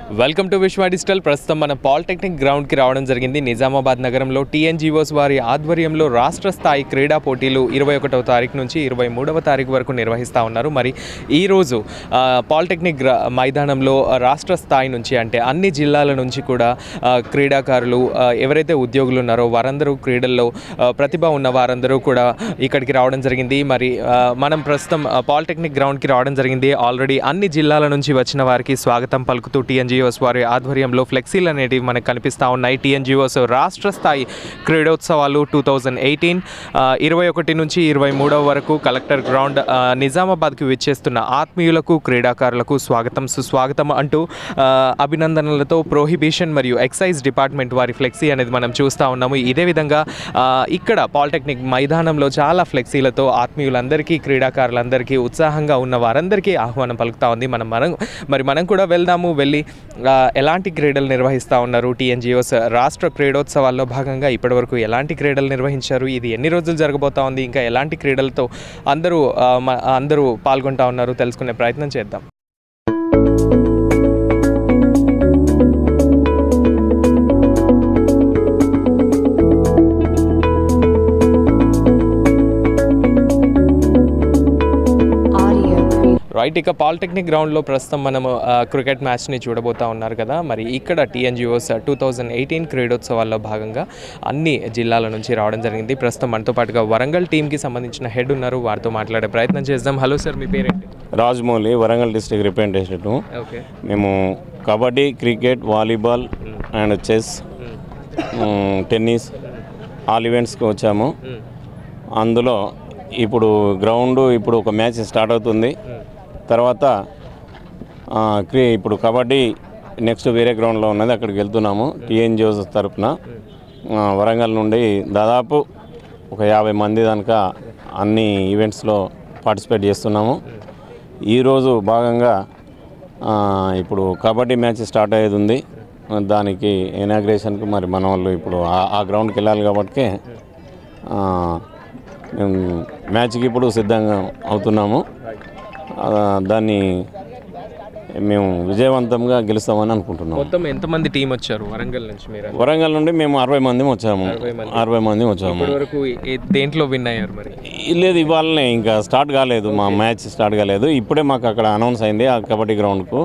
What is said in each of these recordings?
Welcome to విశ్వ digital ప్రస్తుతం మన పాలిటెక్నిక్ గ్రౌండ్కి రావడం జరిగింది నిజామాబాద్ నగరంలో టీఎన్జీఓస్ వారి ఆధ్వర్యంలో రాష్ట్ర స్థాయి క్రీడా పోటీలు ఇరవై ఒకటవ తారీఖు నుంచి ఇరవై మూడవ తారీఖు వరకు నిర్వహిస్తూ ఉన్నారు మరి ఈరోజు ఆ, పాలిటెక్నిక్ గ్ర మైదానంలో రాష్ట్ర స్థాయి నుంచి అంటే అన్ని జిల్లాల నుంచి కూడా ఆ, క్రీడాకారులు ఆ, ఎవరైతే ఉద్యోగులు ఉన్నారో వారందరూ క్రీడల్లో ఆ, ప్రతిభ ఉన్న వారందరూ కూడా ఇక్కడికి రావడం జరిగింది మరి ఆ, మనం ప్రస్తుతం ఆ, పాలిటెక్నిక్ గ్రౌండ్కి రావడం జరిగింది ఆల్రెడీ అన్ని జిల్లాల నుంచి వచ్చిన వారికి స్వాగతం పలుకుతూ టీఎన్జిఓస్ వారి ఆధ్వర్యంలో ఫ్లెక్సీలు అనేటివి మనకు కనిపిస్తూ ఉన్నాయి టీఎన్జిఓస్ రాష్ట్ర స్థాయి క్రీడోత్సవాలు టూ థౌజండ్ ఎయిటీన్ ఇరవై ఒకటి నుంచి ఇరవై మూడవ వరకు కలెక్టర్ గ్రౌండ్ ఆ, నిజామాబాద్కి విచ్చేస్తున్న ఆత్మీయులకు క్రీడాకారులకు స్వాగతం సుస్వాగతం అంటూ ఆ, అభినందనలతో ప్రోహిబిషన్ మరియు ఎక్సైజ్ డిపార్ట్మెంట్ వారి ఫ్లెక్సీ అనేది మనం చూస్తూ ఉన్నాము ఇదే విధంగా ఆ, ఇక్కడ పాలిటెక్నిక్ మైదానంలో చాలా ఫ్లెక్సీలతో ఆత్మీయులందరికీ క్రీడాకారులందరికీ ఉత్సాహంగా ఉన్న వారందరికీ ఆహ్వానం పలుకుతా ఉంది మనం మనం మరి మనం కూడా వెళ్దాము వెళ్ళి ఆ, ఎలాంటి క్రీడలు నిర్వహిస్తూ ఉన్నారు టీఎన్జిఓస్ రాష్ట్ర క్రీడోత్సవాల్లో భాగంగా ఇప్పటివరకు ఎలాంటి క్రీడలు నిర్వహించారు ఇది ఎన్ని రోజులు జరగబోతా ఉంది ఇంకా ఎలాంటి క్రీడలతో అందరూ ఆ, మ- అందరూ పాల్గొంటా ఉన్నారు తెలుసుకునే ప్రయత్నం చేద్దాం Audio pre- రైట్ ఇక పాలిటెక్నిక్ గ్రౌండ్లో ప్రస్తుతం మనము ఆ, క్రికెట్ మ్యాచ్ని చూడబోతా ఉన్నారు కదా మరి ఇక్కడ టీఎన్జిఓస్ టూ థౌజండ్ ఎయిటీన్ క్రీడోత్సవాల్లో భాగంగా అన్ని జిల్లాల నుంచి రావడం జరిగింది ప్రస్తుతం మనతో పాటుగా వరంగల్ టీంకి సంబంధించిన హెడ్ ఉన్నారు వారితో మాట్లాడే ప్రయత్నం చేద్దాం హలో సార్ మీ పేరేంటి Rajamouli Warangal district representative okay మేము kabaddi cricket volleyball and chess hmm, tennis all ఈవెంట్స్కి వచ్చాము అందులో ఇప్పుడు గ్రౌండ్ ఇప్పుడు ఒక మ్యాచ్ స్టార్ట్ అవుతుంది తర్వాత ఆ, క్రి ఇప్పుడు కబడ్డీ నెక్స్ట్ వేరే గ్రౌండ్లో ఉన్నది అక్కడికి వెళ్తున్నాము టీఎన్జిఓస్ తరఫున ఆ, వరంగల్ నుండి దాదాపు ఒక యాభై మంది దానిక అన్ని ఈవెంట్స్లో పార్టిసిపేట్ చేస్తున్నాము ఈరోజు భాగంగా ఆ, ఇప్పుడు కబడ్డీ మ్యాచ్ స్టార్ట్ అయ్యేది ఉంది దానికి ఇనాగ్రేషన్కి మరి మన వాళ్ళు ఇప్పుడు ఆ- ఆ గ్రౌండ్కి వెళ్ళాలి కాబట్టి ఆ, మేము మ్యాచ్కి ఇప్పుడు సిద్ధంగా అవుతున్నాము ఆ, దాన్ని మేము విజయవంతంగా గెలుస్తామని అనుకుంటున్నాము మొత్తం ఎంతమంది టీం వచ్చారు వరంగల్ నుంచి మీరు వరంగల్ నుండి మేము అరవై మంది వచ్చాము అరవై మంది వచ్చాము ఇప్పటి వరకు ఏ- దేంట్లో విన్ అయ్యారు మరి లేదు ఇవాళనే ఇంకా స్టార్ట్ కాలేదు మా మ్యాచ్ స్టార్ట్ కాలేదు ఇప్పుడే మాకు అక్కడ అనౌన్స్ అయింది ఆ కబడ్డీ గ్రౌండ్కు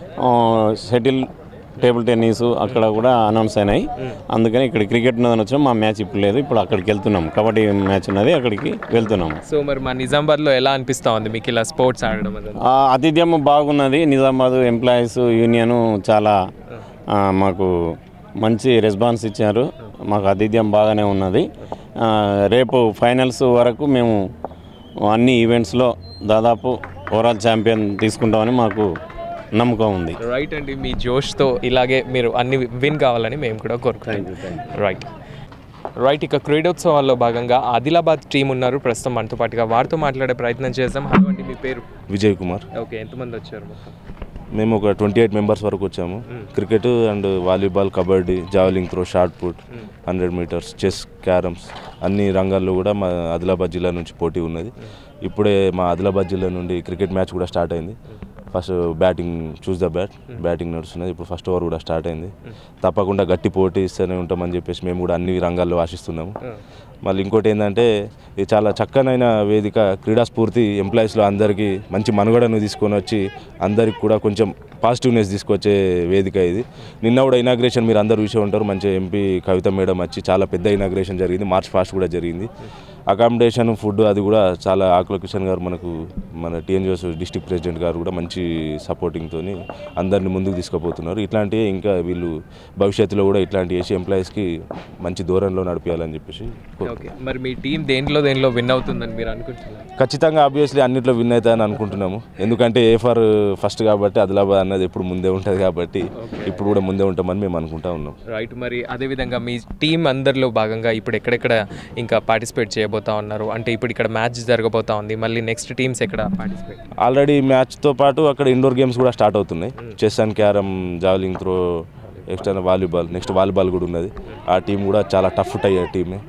షటిల్ టేబుల్ టెన్నిస్ అక్కడ కూడా అనౌన్స్ అయినాయి అందుకని ఇక్కడ క్రికెట్ ఉన్నదని వచ్చాం మా మ్యాచ్ ఇప్పుడు లేదు ఇప్పుడు అక్కడికి వెళ్తున్నాం కబడ్డీ మ్యాచ్ ఉన్నది అక్కడికి వెళ్తున్నాము సో మరి మా నిజామాబాద్లో ఎలా అనిపిస్తూ ఉంది మీకు ఇలా స్పోర్ట్స్ ఆడడం అదంతా ఆ, ఆతిథ్యం బాగున్నది నిజామాబాద్ ఎంప్లాయీస్ యూనియన్ చాలా ఆ, మాకు మంచి రెస్పాన్స్ ఇచ్చారు మాకు ఆతిథ్యం బాగానే ఉన్నది ఆ, రేపు ఫైనల్స్ వరకు మేము అన్ని ఈవెంట్స్లో దాదాపు ఓవరాల్ ఛాంపియన్ తీసుకుంటామని మాకు నమ్మకం ఉంది రైట్ అండి మీ జోష్తో ఇలాగే మీరు అన్ని విన్ కావాలని మేము కూడా కోరుకుంటాం రైట్ రైట్ ఇక క్రీడోత్సవాల్లో భాగంగా ఆదిలాబాద్ టీం ఉన్నారు ప్రస్తుతం మనతో పాటుగా వారితో మాట్లాడే ప్రయత్నం చేద్దాం హలో అండి మీ పేరు విజయ్ కుమార్ ఓకే ఎంతమంది వచ్చారు మొత్తం మేము ఒక ట్వంటీ ఎయిట్ మెంబర్స్ వరకు వచ్చాము cricket and volleyball kabaddi javelin throw shot put hundred metres chess carroms అన్ని రంగాల్లో కూడా మా ఆదిలాబాద్ జిల్లా నుంచి పోటీ ఉన్నది ఇప్పుడే మా ఆదిలాబాద్ జిల్లా నుండి క్రికెట్ మ్యాచ్ కూడా స్టార్ట్ అయింది first batting choose the bat batting నడుస్తున్నది ఇప్పుడు ఫస్ట్ ఓవర్ కూడా స్టార్ట్ అయింది తప్పకుండా గట్టి పోటీ ఇస్తూనే ఉంటామని చెప్పేసి మేము కూడా అన్ని రంగాల్లో ఆశిస్తున్నాము మళ్ళీ ఇంకోటి ఏంటంటే ఇది చాలా చక్కనైన వేదిక క్రీడా స్ఫూర్తి ఎంప్లాయీస్లో అందరికీ మంచి మనుగడను తీసుకొని వచ్చి అందరికి కూడా కొంచెం పాజిటివ్నెస్ తీసుకొచ్చే వేదిక ఇది నిన్న కూడా ఇనాగ్రేషన్ మీరు అందరూ చూసే ఉంటారు మంచి ఎంపీ కవిత మేడం వచ్చి చాలా పెద్ద ఇనాగ్రేషన్ జరిగింది మార్చ్ ఫాస్ట్ కూడా జరిగింది అకామిడేషన్ ఫుడ్ అది కూడా చాలా ఆకుల కిషన్ గారు మనకు మన టీఎన్జిఓస్ డిస్టిక్ ప్రెసిడెంట్ గారు కూడా మంచి సపోర్టింగ్తో అందరిని ముందుకు తీసుకుపోతున్నారు ఇట్లాంటివి ఇంకా వీళ్ళు భవిష్యత్తులో కూడా ఇట్లాంటి చేసి ఎంప్లాయీస్కి మంచి దూరంలో నడిపించాలని చెప్పేసి కోరుకుంటున్నాను. ఓకే మరి మీ టీం దేంట్లో దేంట్లో విన్ అవుతుందని మీరు అనుకుంటున్నారు ఖచ్చితంగా ఆబ్వియస్లీ అన్నిట్లో విన్ అవుతాయని అనుకుంటున్నాము ఎందుకంటే ఏ ఫర్ ఫస్ట్ కాబట్టి ఆదిలాబాద్ అన్నది ఎప్పుడు ముందే ఉంటుంది కాబట్టి ఇప్పుడు కూడా ముందే ఉంటామని మేము అనుకుంటా ఉన్నాం రైట్ మరి అదేవిధంగా మీ టీం అందరిలో భాగంగా ఇప్పుడు ఎక్కడెక్కడ ఇంకా పార్టిసిపేట్ చేయబోతా ఉన్నారు అంటే ఇప్పుడు ఇక్కడ మ్యాచ్ జరగబోతా ఉంది మళ్ళీ నెక్స్ట్ టీమ్స్ ఎక్కడ పార్టిసిపేట్ ఆల్రెడీ మ్యాచ్తో పాటు అక్కడ ఇండోర్ గేమ్స్ కూడా స్టార్ట్ అవుతున్నాయి chess and carrom javelin throw next volleyball next volleyball కూడా ఉన్నది ఆ టీం కూడా చాలా టఫ్ అయ్యే టీమే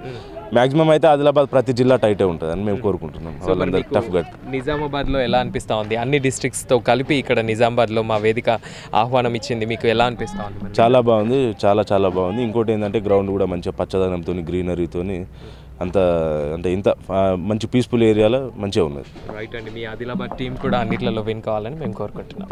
మ్యాక్సిమం అయితే ఆదిలాబాద్ ప్రతి జిల్లా టైటే ఉంటుంది అని మేము కోరుకుంటున్నాం సో మరి వాళ్ళందరూ మీకు టఫ్ గట్ నిజామాబాద్లో ఎలా అనిపిస్తూ ఉంది అన్ని డిస్ట్రిక్ట్స్తో కలిపి ఇక్కడ నిజామాబాద్లో మా వేదిక ఆహ్వానం ఇచ్చింది మీకు ఎలా అనిపిస్తూ ఉంది మరి? చాలా బాగుంది చాలా చాలా బాగుంది ఇంకోటి ఏంటంటే గ్రౌండ్ కూడా మంచిగా పచ్చదనంతో గ్రీనరీతో అంత అంటే ఇంత ఆ, మంచి పీస్ఫుల్ ఏరియాలో మంచిగా ఉన్నది రైట్ అండి మీ ఆదిలాబాద్ టీం కూడా అన్నిట్లలో విన్ కావాలని మేము కోరుకుంటున్నాం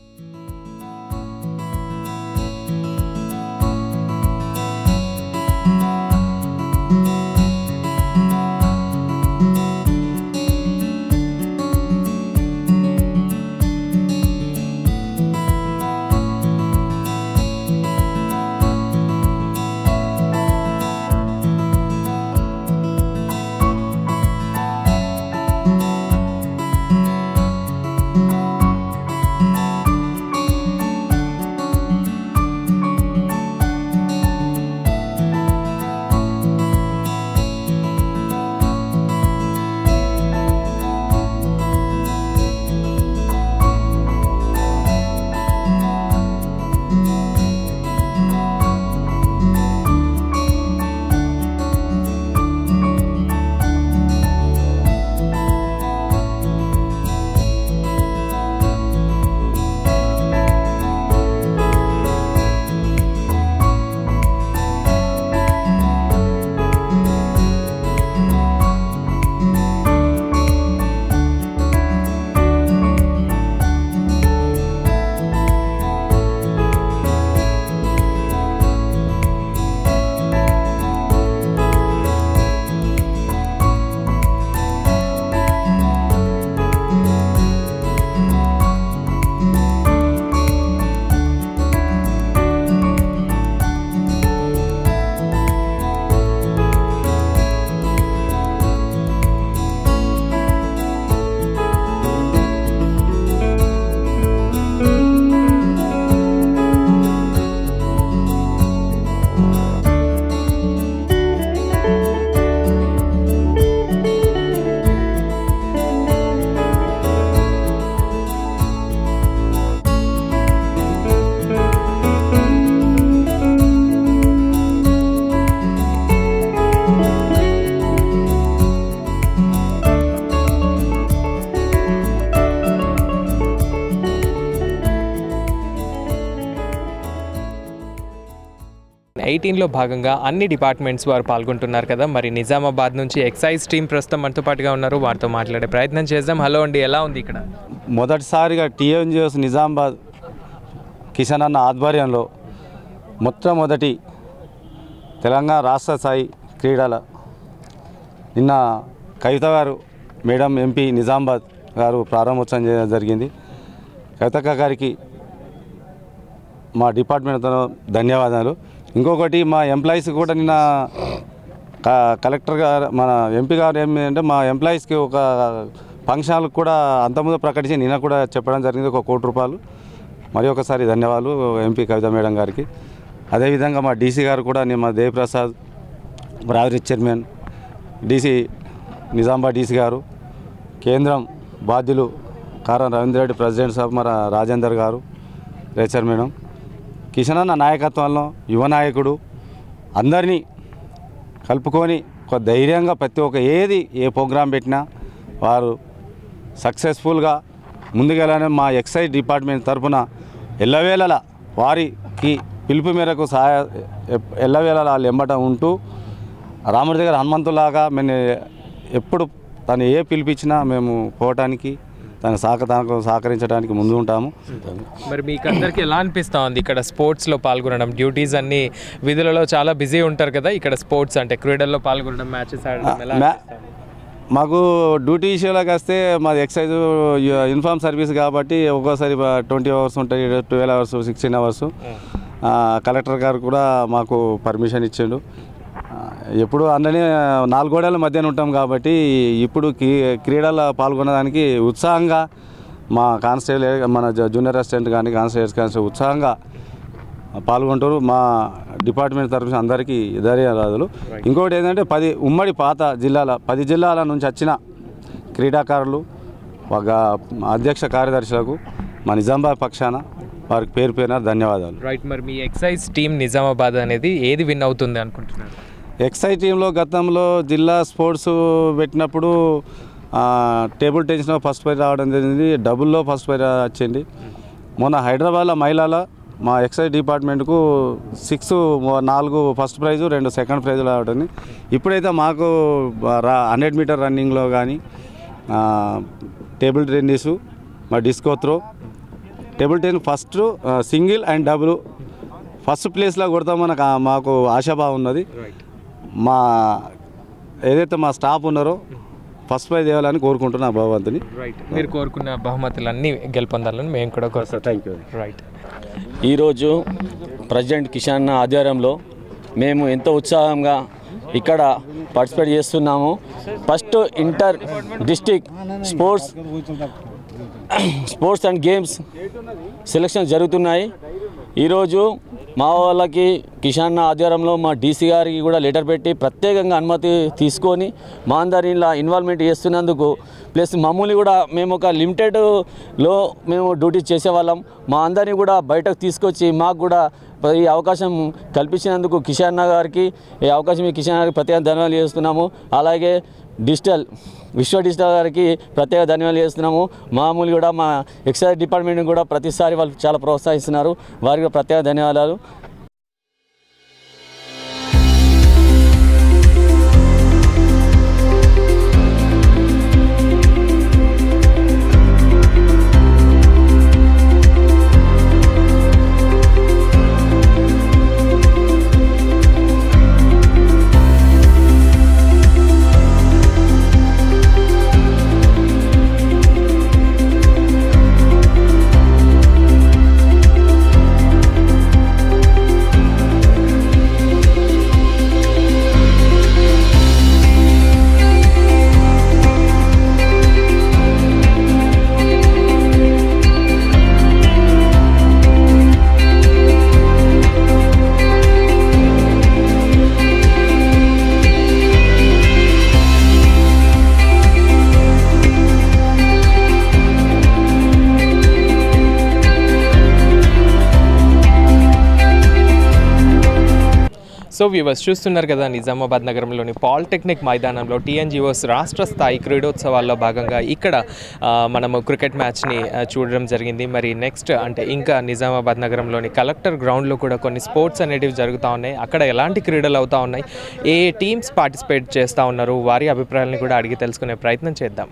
ఎయిటీన్లో భాగంగా అన్ని డిపార్ట్మెంట్స్ వారు పాల్గొంటున్నారు కదా మరి నిజామాబాద్ నుంచి ఎక్సైజ్ టీం ప్రస్తుతం మనతో పాటుగా ఉన్నారు వారితో మాట్లాడే ప్రయత్నం చేద్దాం హలో అండి ఎలా ఉంది ఇక్కడ మొదటిసారిగా టీఎన్జిఎస్ నిజామాబాద్ కిషన్ అన్న ఆధ్వర్యంలో మొట్టమొదటి తెలంగాణ రాష్ట్ర స్థాయి క్రీడల నిన్న కవిత గారు మేడం ఎంపీ నిజామాబాద్ గారు ప్రారంభోత్సవం చేయడం జరిగింది కవితక్క గారికి మా డిపార్ట్మెంట్ తరఫున ధన్యవాదాలు ఇంకొకటి మా ఎంప్లాయీస్ కూడా నిన్న క- కలెక్టర్ గారు మన ఎంపీ గారు ఏమిటంటే మా ఎంప్లాయీస్కి ఒక ఫంక్షన్లకు కూడా అంతకుముందు ప్రకటించి నిన్న కూడా చెప్పడం జరిగింది ఒక కోటి రూపాయలు మరి ఒకసారి ధన్యవాదాలు ఎంపీ కవిత మేడం గారికి అదేవిధంగా మా డీసీ గారు కూడా నేను మా దేవిప్రసాద్ రావరి చైర్మన్ డీసీ నిజామాబాద్ డీసీ గారు కేంద్రం బాధ్యులు కారం రవీంద్ర రెడ్డి ప్రెసిడెంట్ సాబ్ మన రాజేందర్ గారు రేచర్ మేడం కిషన్ అన్న నాయకత్వంలో యువ నాయకుడు అందరినీ కలుపుకొని ఒక ధైర్యంగా ప్రతి ఒక్క ఏది ఏ ప్రోగ్రాం పెట్టినా వారు సక్సెస్ఫుల్గా ముందుకెళ్ళాలని మా ఎక్సైజ్ డిపార్ట్మెంట్ తరఫున ఎల్లవేళలా వారికి పిలుపు మేరకు సహాయ ఎప్- ఎల్లవేళలా వాళ్ళు ఎంబట ఉంటూ రాముడి దగ్గర హనుమంతులాగా మేము ఎప్పుడు తను ఏ పిలిపించినా మేము పోవటానికి తన సహక తనకు సహకరించడానికి ముందు ఉంటాము మరి మీకు అందరికీ ఎలా అనిపిస్తూ ఉంది ఇక్కడ స్పోర్ట్స్లో పాల్గొనడం డ్యూటీస్ అన్ని విధులలో చాలా బిజీ ఉంటారు కదా ఇక్కడ స్పోర్ట్స్ అంటే క్రీడల్లో పాల్గొనడం మ్యాచెస్ ఆడడం ఎలా మ్యా- అనిపిస్తా ఉంది? మాకు డ్యూటీ విషయంలోకి వస్తే మాది ఎక్సైజ్ యూనిఫామ్ సర్వీస్ కాబట్టి ఒక్కోసారి ట్వంటీ అవర్స్ ఉంటాయి twelve hours sixteen hours collector గారు కూడా మాకు పర్మిషన్ ఇచ్చిండు ఆ, ఎప్పుడు అందరినీ నాలుగు గోడల మధ్యన ఉంటాం కాబట్టి ఇప్పుడు క్రీ క్రీడల్లో పాల్గొనడానికి ఉత్సాహంగా మా కానిస్టేబుల్ మన జ- జూనియర్ అసిస్టెంట్ కానీ కానిస్టేబుల్స్ కానిస్టేబుల్ ఉత్సాహంగా పాల్గొంటారు మా డిపార్ట్మెంట్ తరఫున అందరికీ ధన్యవాదాలు ఇంకోటి ఏంటంటే పది ఉమ్మడి పాత జిల్లాల పది జిల్లాల నుంచి వచ్చిన క్రీడాకారులు ఒక అధ్యక్ష కార్యదర్శులకు మా నిజామాబాద్ పక్షాన వారికి పేరు పేరున ధన్యవాదాలు రైట్ మరి మీ ఎక్సైజ్ టీం నిజామాబాద్ అనేది ఏది విన్ అవుతుంది అనుకుంటున్నారు ఎక్సై టీంలో గతంలో జిల్లా స్పోర్ట్స్ పెట్టినప్పుడు ఆ, టేబుల్ టెన్నిస్లో ఫస్ట్ ప్రైజ్ రావడం జరిగింది డబుల్లో ఫస్ట్ ప్రైజ్ వచ్చింది మొన్న హైదరాబాద్లో మహిళల మా ఎక్సైజ్ డిపార్ట్మెంట్కు సిక్స్ నాలుగు ఫస్ట్ ప్రైజు రెండు సెకండ్ ప్రైజ్ రావడం ఇప్పుడైతే మాకు రా హండ్రెడ్ మీటర్ రన్నింగ్లో కానీ టేబుల్ టెన్నిస్ మా discus throw table tennis first single and double first ప్లేస్లో కొడతామని నాకు ఆ- మాకు ఆశాభావం ఉన్నది మా ఏదైతే మా స్టాఫ్ ఉన్నారో ఫస్ట్ ప్రైజ్ ఇవ్వాలని కోరుకుంటున్నా భగవంతుని రైట్ మీరు కోరుకున్న బహుమతులన్నీ గెలుపొందాలని మేము కూడా కోరుకుంటాం థ్యాంక్ యూ రైట్ ఈరోజు ప్రెసిడెంట్ కిషన్ ఆధ్వర్యంలో మేము ఎంతో ఉత్సాహంగా ఇక్కడ పార్టిసిపేట్ చేస్తున్నాము first inter district sports sports and games selection జరుగుతున్నాయి ఈరోజు మా వాళ్ళకి కిషాన్ ఆధ్వర్యంలో మా డీసీ గారికి కూడా లెటర్ పెట్టి ప్రత్యేకంగా అనుమతి తీసుకొని మా అందరిని ఇలా ఇన్వాల్వ్మెంట్ చేస్తున్నందుకు ప్లస్ మమ్మల్ని కూడా మేము ఒక లిమిటెడ్లో మేము డ్యూటీ చేసేవాళ్ళం మా అందరినీ కూడా బయటకు తీసుకొచ్చి మాకు కూడా ఈ అవకాశం కల్పించినందుకు కిషాన్ గారికి ఈ అవకాశం ఈ కిషాన్ గారికి ప్రత్యేక ధన్యవాదాలు చేస్తున్నాము అలాగే డిజిటల్ విశ్వ డిజిటల్ గారికి ప్రత్యేక ధన్యవాదాలు చేస్తున్నాము మామూలు కూడా మా ఎక్సైజ్ డిపార్ట్మెంట్ కూడా ప్రతిసారి వాళ్ళు చాలా ప్రోత్సహిస్తున్నారు వారికి ప్రత్యేక ధన్యవాదాలు సో వ్యూవర్స్ చూస్తున్నారు కదా నిజామాబాద్ నగరంలోని పాలిటెక్నిక్ మైదానంలో టీఎన్జిఓస్ రాష్ట్ర స్థాయి క్రీడోత్సవాల్లో భాగంగా ఇక్కడ ఆ, మనము క్రికెట్ మ్యాచ్ని ఆ, చూడడం జరిగింది మరి నెక్స్ట్ అంటే ఇంకా నిజామాబాద్ నగరంలోని కలెక్టర్ గ్రౌండ్లో కూడా కొన్ని స్పోర్ట్స్ అనేటివి జరుగుతూ ఉన్నాయి అక్కడ ఎలాంటి క్రీడలు అవుతూ ఉన్నాయి ఏ టీమ్స్ పార్టిసిపేట్ చేస్తూ ఉన్నారు వారి అభిప్రాయాలను కూడా అడిగి తెలుసుకునే ప్రయత్నం చేద్దాం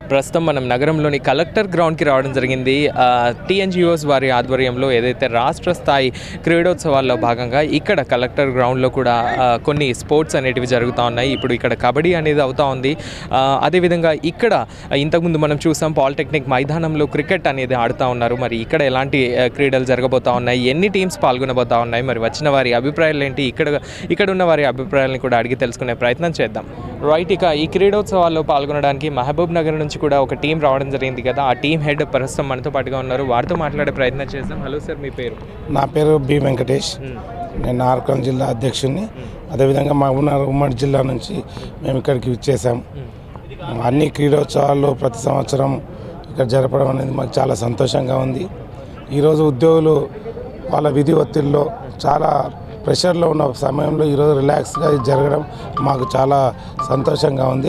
ప్రస్తుతం మనం నగరంలోని కలెక్టర్ గ్రౌండ్కి రావడం జరిగింది టీఎన్జిఓస్ వారి ఆధ్వర్యంలో ఏదైతే రాష్ట్ర స్థాయి క్రీడోత్సవాల్లో భాగంగా ఇక్కడ కలెక్టర్ గ్రౌండ్లో కూడా ఆ, కొన్ని స్పోర్ట్స్ అనేటివి జరుగుతూ ఉన్నాయి ఇప్పుడు ఇక్కడ కబడ్డీ అనేది అవుతా ఉంది ఆ, అదేవిధంగా ఇక్కడ ఇంతకుముందు మనం చూసాం పాలిటెక్నిక్ మైదానంలో క్రికెట్ అనేది ఆడుతూ ఉన్నారు మరి ఇక్కడ ఎలాంటి ఆ, క్రీడలు జరగబోతా ఉన్నాయి ఎన్ని టీమ్స్ పాల్గొనబోతా ఉన్నాయి మరి వచ్చిన వారి అభిప్రాయాలు ఏంటి ఇక్కడ ఇక్కడ ఉన్న వారి అభిప్రాయాలను కూడా అడిగి తెలుసుకునే ప్రయత్నం చేద్దాం రైట్ ఇక ఈ క్రీడోత్సవాల్లో పాల్గొనడానికి మహబూబ్ నగర్ నుంచి కూడా ఒక టీం రావడం జరిగింది కదా ఆ టీం హెడ్ ప్రస్తుతం మనతో పాటుగా ఉన్నారు వారితో మాట్లాడే ప్రయత్నం చేద్దాం హలో సార్ మీ పేరు నా పేరు బి వెంకటేష్ నేను నార్కల్ జిల్లా అధ్యక్షుడిని అదేవిధంగా మా ఉన్న ఉమ్మడి జిల్లా నుంచి మేము ఇక్కడికి ఇచ్చేసాం అన్ని క్రీడోత్సవాల్లో ప్రతి సంవత్సరం ఇక్కడ జరపడం అనేది మాకు చాలా సంతోషంగా ఉంది ఈరోజు ఉద్యోగులు వాళ్ళ విధి ఒత్తిడిలో చాలా ప్రెషర్లో ఉన్న సమయంలో ఈరోజు రిలాక్స్గా ఇది జరగడం మాకు చాలా సంతోషంగా ఉంది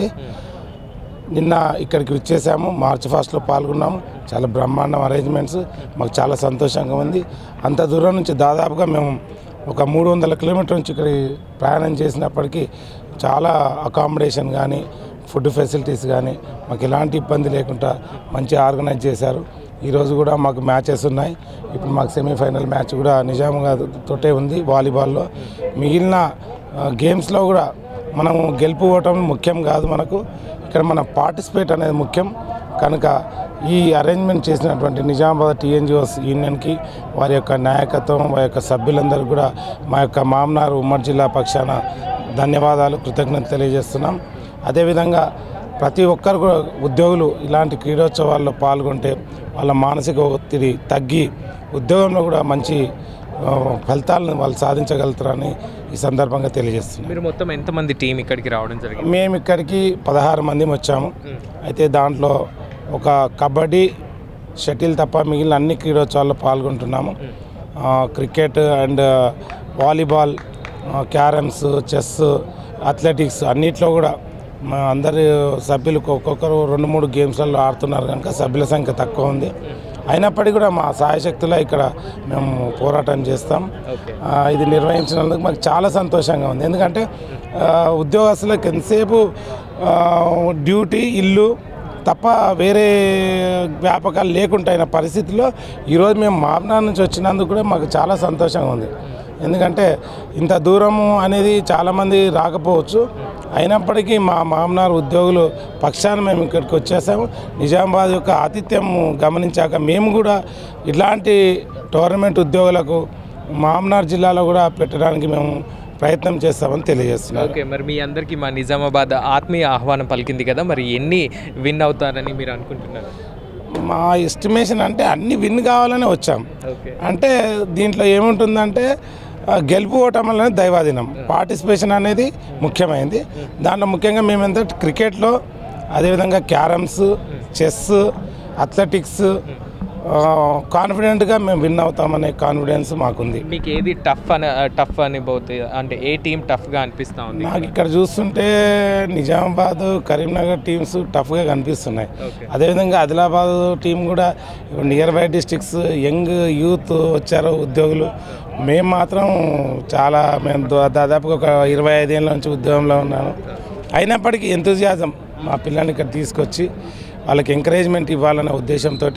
నిన్న ఇక్కడికి వచ్చేసాము మార్చ్ ఫాస్ట్లో పాల్గొన్నాము చాలా బ్రహ్మాండం అరేంజ్మెంట్స్ మాకు చాలా సంతోషంగా ఉంది అంత దూరం నుంచి దాదాపుగా మేము ఒక మూడు వందల కిలోమీటర్ నుంచి ఇక్కడ ప్రయాణం చేసినప్పటికీ చాలా అకామిడేషన్ కానీ ఫుడ్ ఫెసిలిటీస్ కానీ మాకు ఎలాంటి ఇబ్బంది లేకుండా మంచి ఆర్గనైజ్ చేశారు ఈరోజు కూడా మాకు మ్యాచెస్ ఉన్నాయి ఇప్పుడు మాకు సెమీఫైనల్ మ్యాచ్ కూడా నిజాముగా తోటే ఉంది వాలీబాల్లో మిగిలిన ఆ, గేమ్స్లో కూడా మనము గెలుపు ఓవటం ముఖ్యం కాదు మనకు ఇక్కడ మన పార్టిసిపేట్ అనేది ముఖ్యం కనుక ఈ అరేంజ్మెంట్ చేసినటువంటి నిజామాబాద్ టీఎన్జిఓస్ యూనియన్కి వారి యొక్క నాయకత్వం వారి యొక్క సభ్యులందరూ కూడా మా యొక్క మామనార్ ఉమ్మడి జిల్లా పక్షాన ధన్యవాదాలు కృతజ్ఞత తెలియజేస్తున్నాం అదేవిధంగా ప్రతి ఒక్కరు కూడా ఉద్యోగులు ఇలాంటి క్రీడోత్సవాల్లో పాల్గొంటే వాళ్ళ మానసిక ఒత్తిడి తగ్గి ఉద్యోగంలో కూడా మంచి ఆ, ఫలితాలను వాళ్ళు సాధించగలుగుతారని ఈ సందర్భంగా తెలియజేస్తున్నాం మీరు మొత్తం ఎంతమంది టీం ఇక్కడికి రావడం జరిగింది మేము ఇక్కడికి పదహారు మంది వచ్చాము అయితే దాంట్లో ఒక కబడ్డీ షటిల్ తప్ప మిగిలిన అన్ని క్రీడోత్సవాల్లో పాల్గొంటున్నాము ఆ, క్రికెట్ అండ్ వాలీబాల్ ఆ, క్యారమ్స్ చెస్ అథ్లెటిక్స్ అన్నిట్లో కూడా మా అందరి సభ్యులు ఒక్కొక్కరు రెండు మూడు గేమ్స్లలో ఆడుతున్నారు కనుక సభ్యుల సంఖ్య తక్కువ ఉంది అయినప్పటికీ కూడా మా సాయశక్తిలో ఇక్కడ మేము పోరాటం చేస్తాం ఆ, ఇది నిర్వహించినందుకు మాకు చాలా సంతోషంగా ఉంది ఎందుకంటే ఆ, ఉద్యోగస్తులకు ఎంతసేపు ఆ, డ్యూటీ ఇల్లు తప్ప వేరే వ్యాపకాలు లేకుండా అయిన పరిస్థితిలో ఈరోజు మేము మామనార్ నుంచి వచ్చినందుకు కూడా మాకు చాలా సంతోషంగా ఉంది ఎందుకంటే ఇంత దూరము అనేది చాలామంది రాకపోవచ్చు అయినప్పటికీ మా మామనార్ ఉద్యోగులు పక్షాన మేము ఇక్కడికి వచ్చేసాము నిజామాబాద్ యొక్క ఆతిథ్యం గమనించాక మేము కూడా ఇలాంటి టోర్నమెంట్ ఉద్యోగులకు మామనార్ జిల్లాలో కూడా పెట్టడానికి మేము ప్రయత్నం చేస్తామని తెలియజేస్తున్నాను ఓకే మరి మీ అందరికీ మా నిజామాబాద్ ఆత్మీయ ఆహ్వానం పలికింది కదా మరి ఎన్ని విన్ అవుతారని మీరు అనుకుంటున్నారు మా ఎస్టిమేషన్ అంటే అన్ని విన్ కావాలని వచ్చాం ఓకే అంటే దీంట్లో ఏముంటుందంటే ఆ, గెలుపు ఓటం అనేది దైవాధీనం పార్టిసిపేషన్ అనేది ముఖ్యమైనది దాంట్లో ముఖ్యంగా మేమెంత క్రికెట్లో అదేవిధంగా క్యారమ్స్ చెస్ అథ్లెటిక్స్ కాన్ఫిడెంట్గా మేము విన్ అవుతామనే కాన్ఫిడెన్స్ మాకుంది మీకు ఏది టఫ్ అని టఫ్ అని పోతే అంటే ఏ టీం టఫ్గా అనిపిస్తూ ఉంది నాకు ఇక్కడ చూస్తుంటే నిజామాబాద్ కరీంనగర్ టీమ్స్ టఫ్గా కనిపిస్తున్నాయి ఓకే. అదేవిధంగా ఆదిలాబాద్ టీం కూడా nearby districts young youth వచ్చారు ఉద్యోగులు మేము మాత్రం చాలా మేము దా- దాదాపుగా ఒక ఇరవై ఐదేళ్ళ నుంచి ఉద్యోగంలో ఉన్నాను అయినప్పటికీ ఎంతజియాజం మా పిల్లల్ని ఇక్కడ తీసుకొచ్చి వాళ్ళకి ఎంకరేజ్మెంట్ ఇవ్వాలనే ఉద్దేశంతో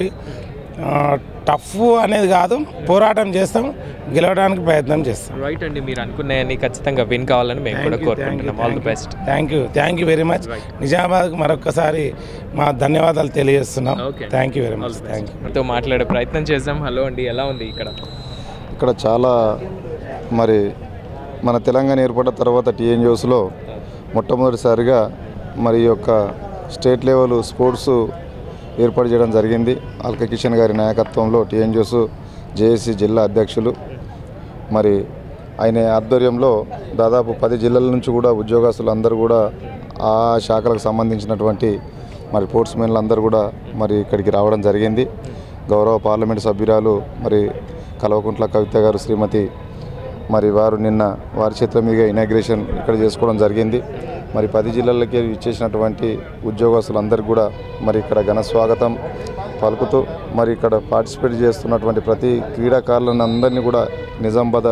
టఫ్ అనేది కాదు పోరాటం చేస్తాం గెలవడానికి ప్రయత్నం చేస్తాం రైట్ అండి మీరు అనుకున్నాయని ఖచ్చితంగా విన్ కావాలని మేము కూడా కోరుకుంటున్నాం all the best thank you thank you very much నిజామాబాద్కు మరొకసారి మా ధన్యవాదాలు తెలియజేస్తున్నాం Okay. Thank you very much thank you మనతో మాట్లాడే ప్రయత్నం చేద్దాం హలో అండి ఎలా ఉంది ఇక్కడ ఇక్కడ చాలా మరి మన తెలంగాణ ఏర్పడిన తర్వాత టీఎన్జిఓస్లో మొట్టమొదటిసారిగా మరి ఈ యొక్క స్టేట్ లెవెల్ స్పోర్ట్స్ ఏర్పాటు చేయడం జరిగింది అల్క కిషన్ గారి నాయకత్వంలో టీఎన్జిఓస్ జేఏసీ జిల్లా అధ్యక్షులు మరి ఆయన ఆధ్వర్యంలో దాదాపు పది జిల్లాల నుంచి కూడా ఉద్యోగస్తులు అందరూ కూడా ఆ శాఖలకు సంబంధించినటువంటి మరి స్పోర్ట్స్మెన్లు అందరూ కూడా మరి ఇక్కడికి రావడం జరిగింది గౌరవ పార్లమెంట్ సభ్యురాలు మరి కల్వకుంట్ల కవిత గారు శ్రీమతి మరి వారు నిన్న వారి చేతుల మీదుగా ఇనాగ్రేషన్ ఇక్కడ చేసుకోవడం జరిగింది మరి పది జిల్లాలకి ఇచ్చేసినటువంటి ఉద్యోగస్తులందరికీ కూడా మరి ఇక్కడ ఘన స్వాగతం పలుకుతూ మరి ఇక్కడ పార్టిసిపేట్ చేస్తున్నటువంటి ప్రతి క్రీడాకారులను అందరినీ కూడా నిజామాబాద్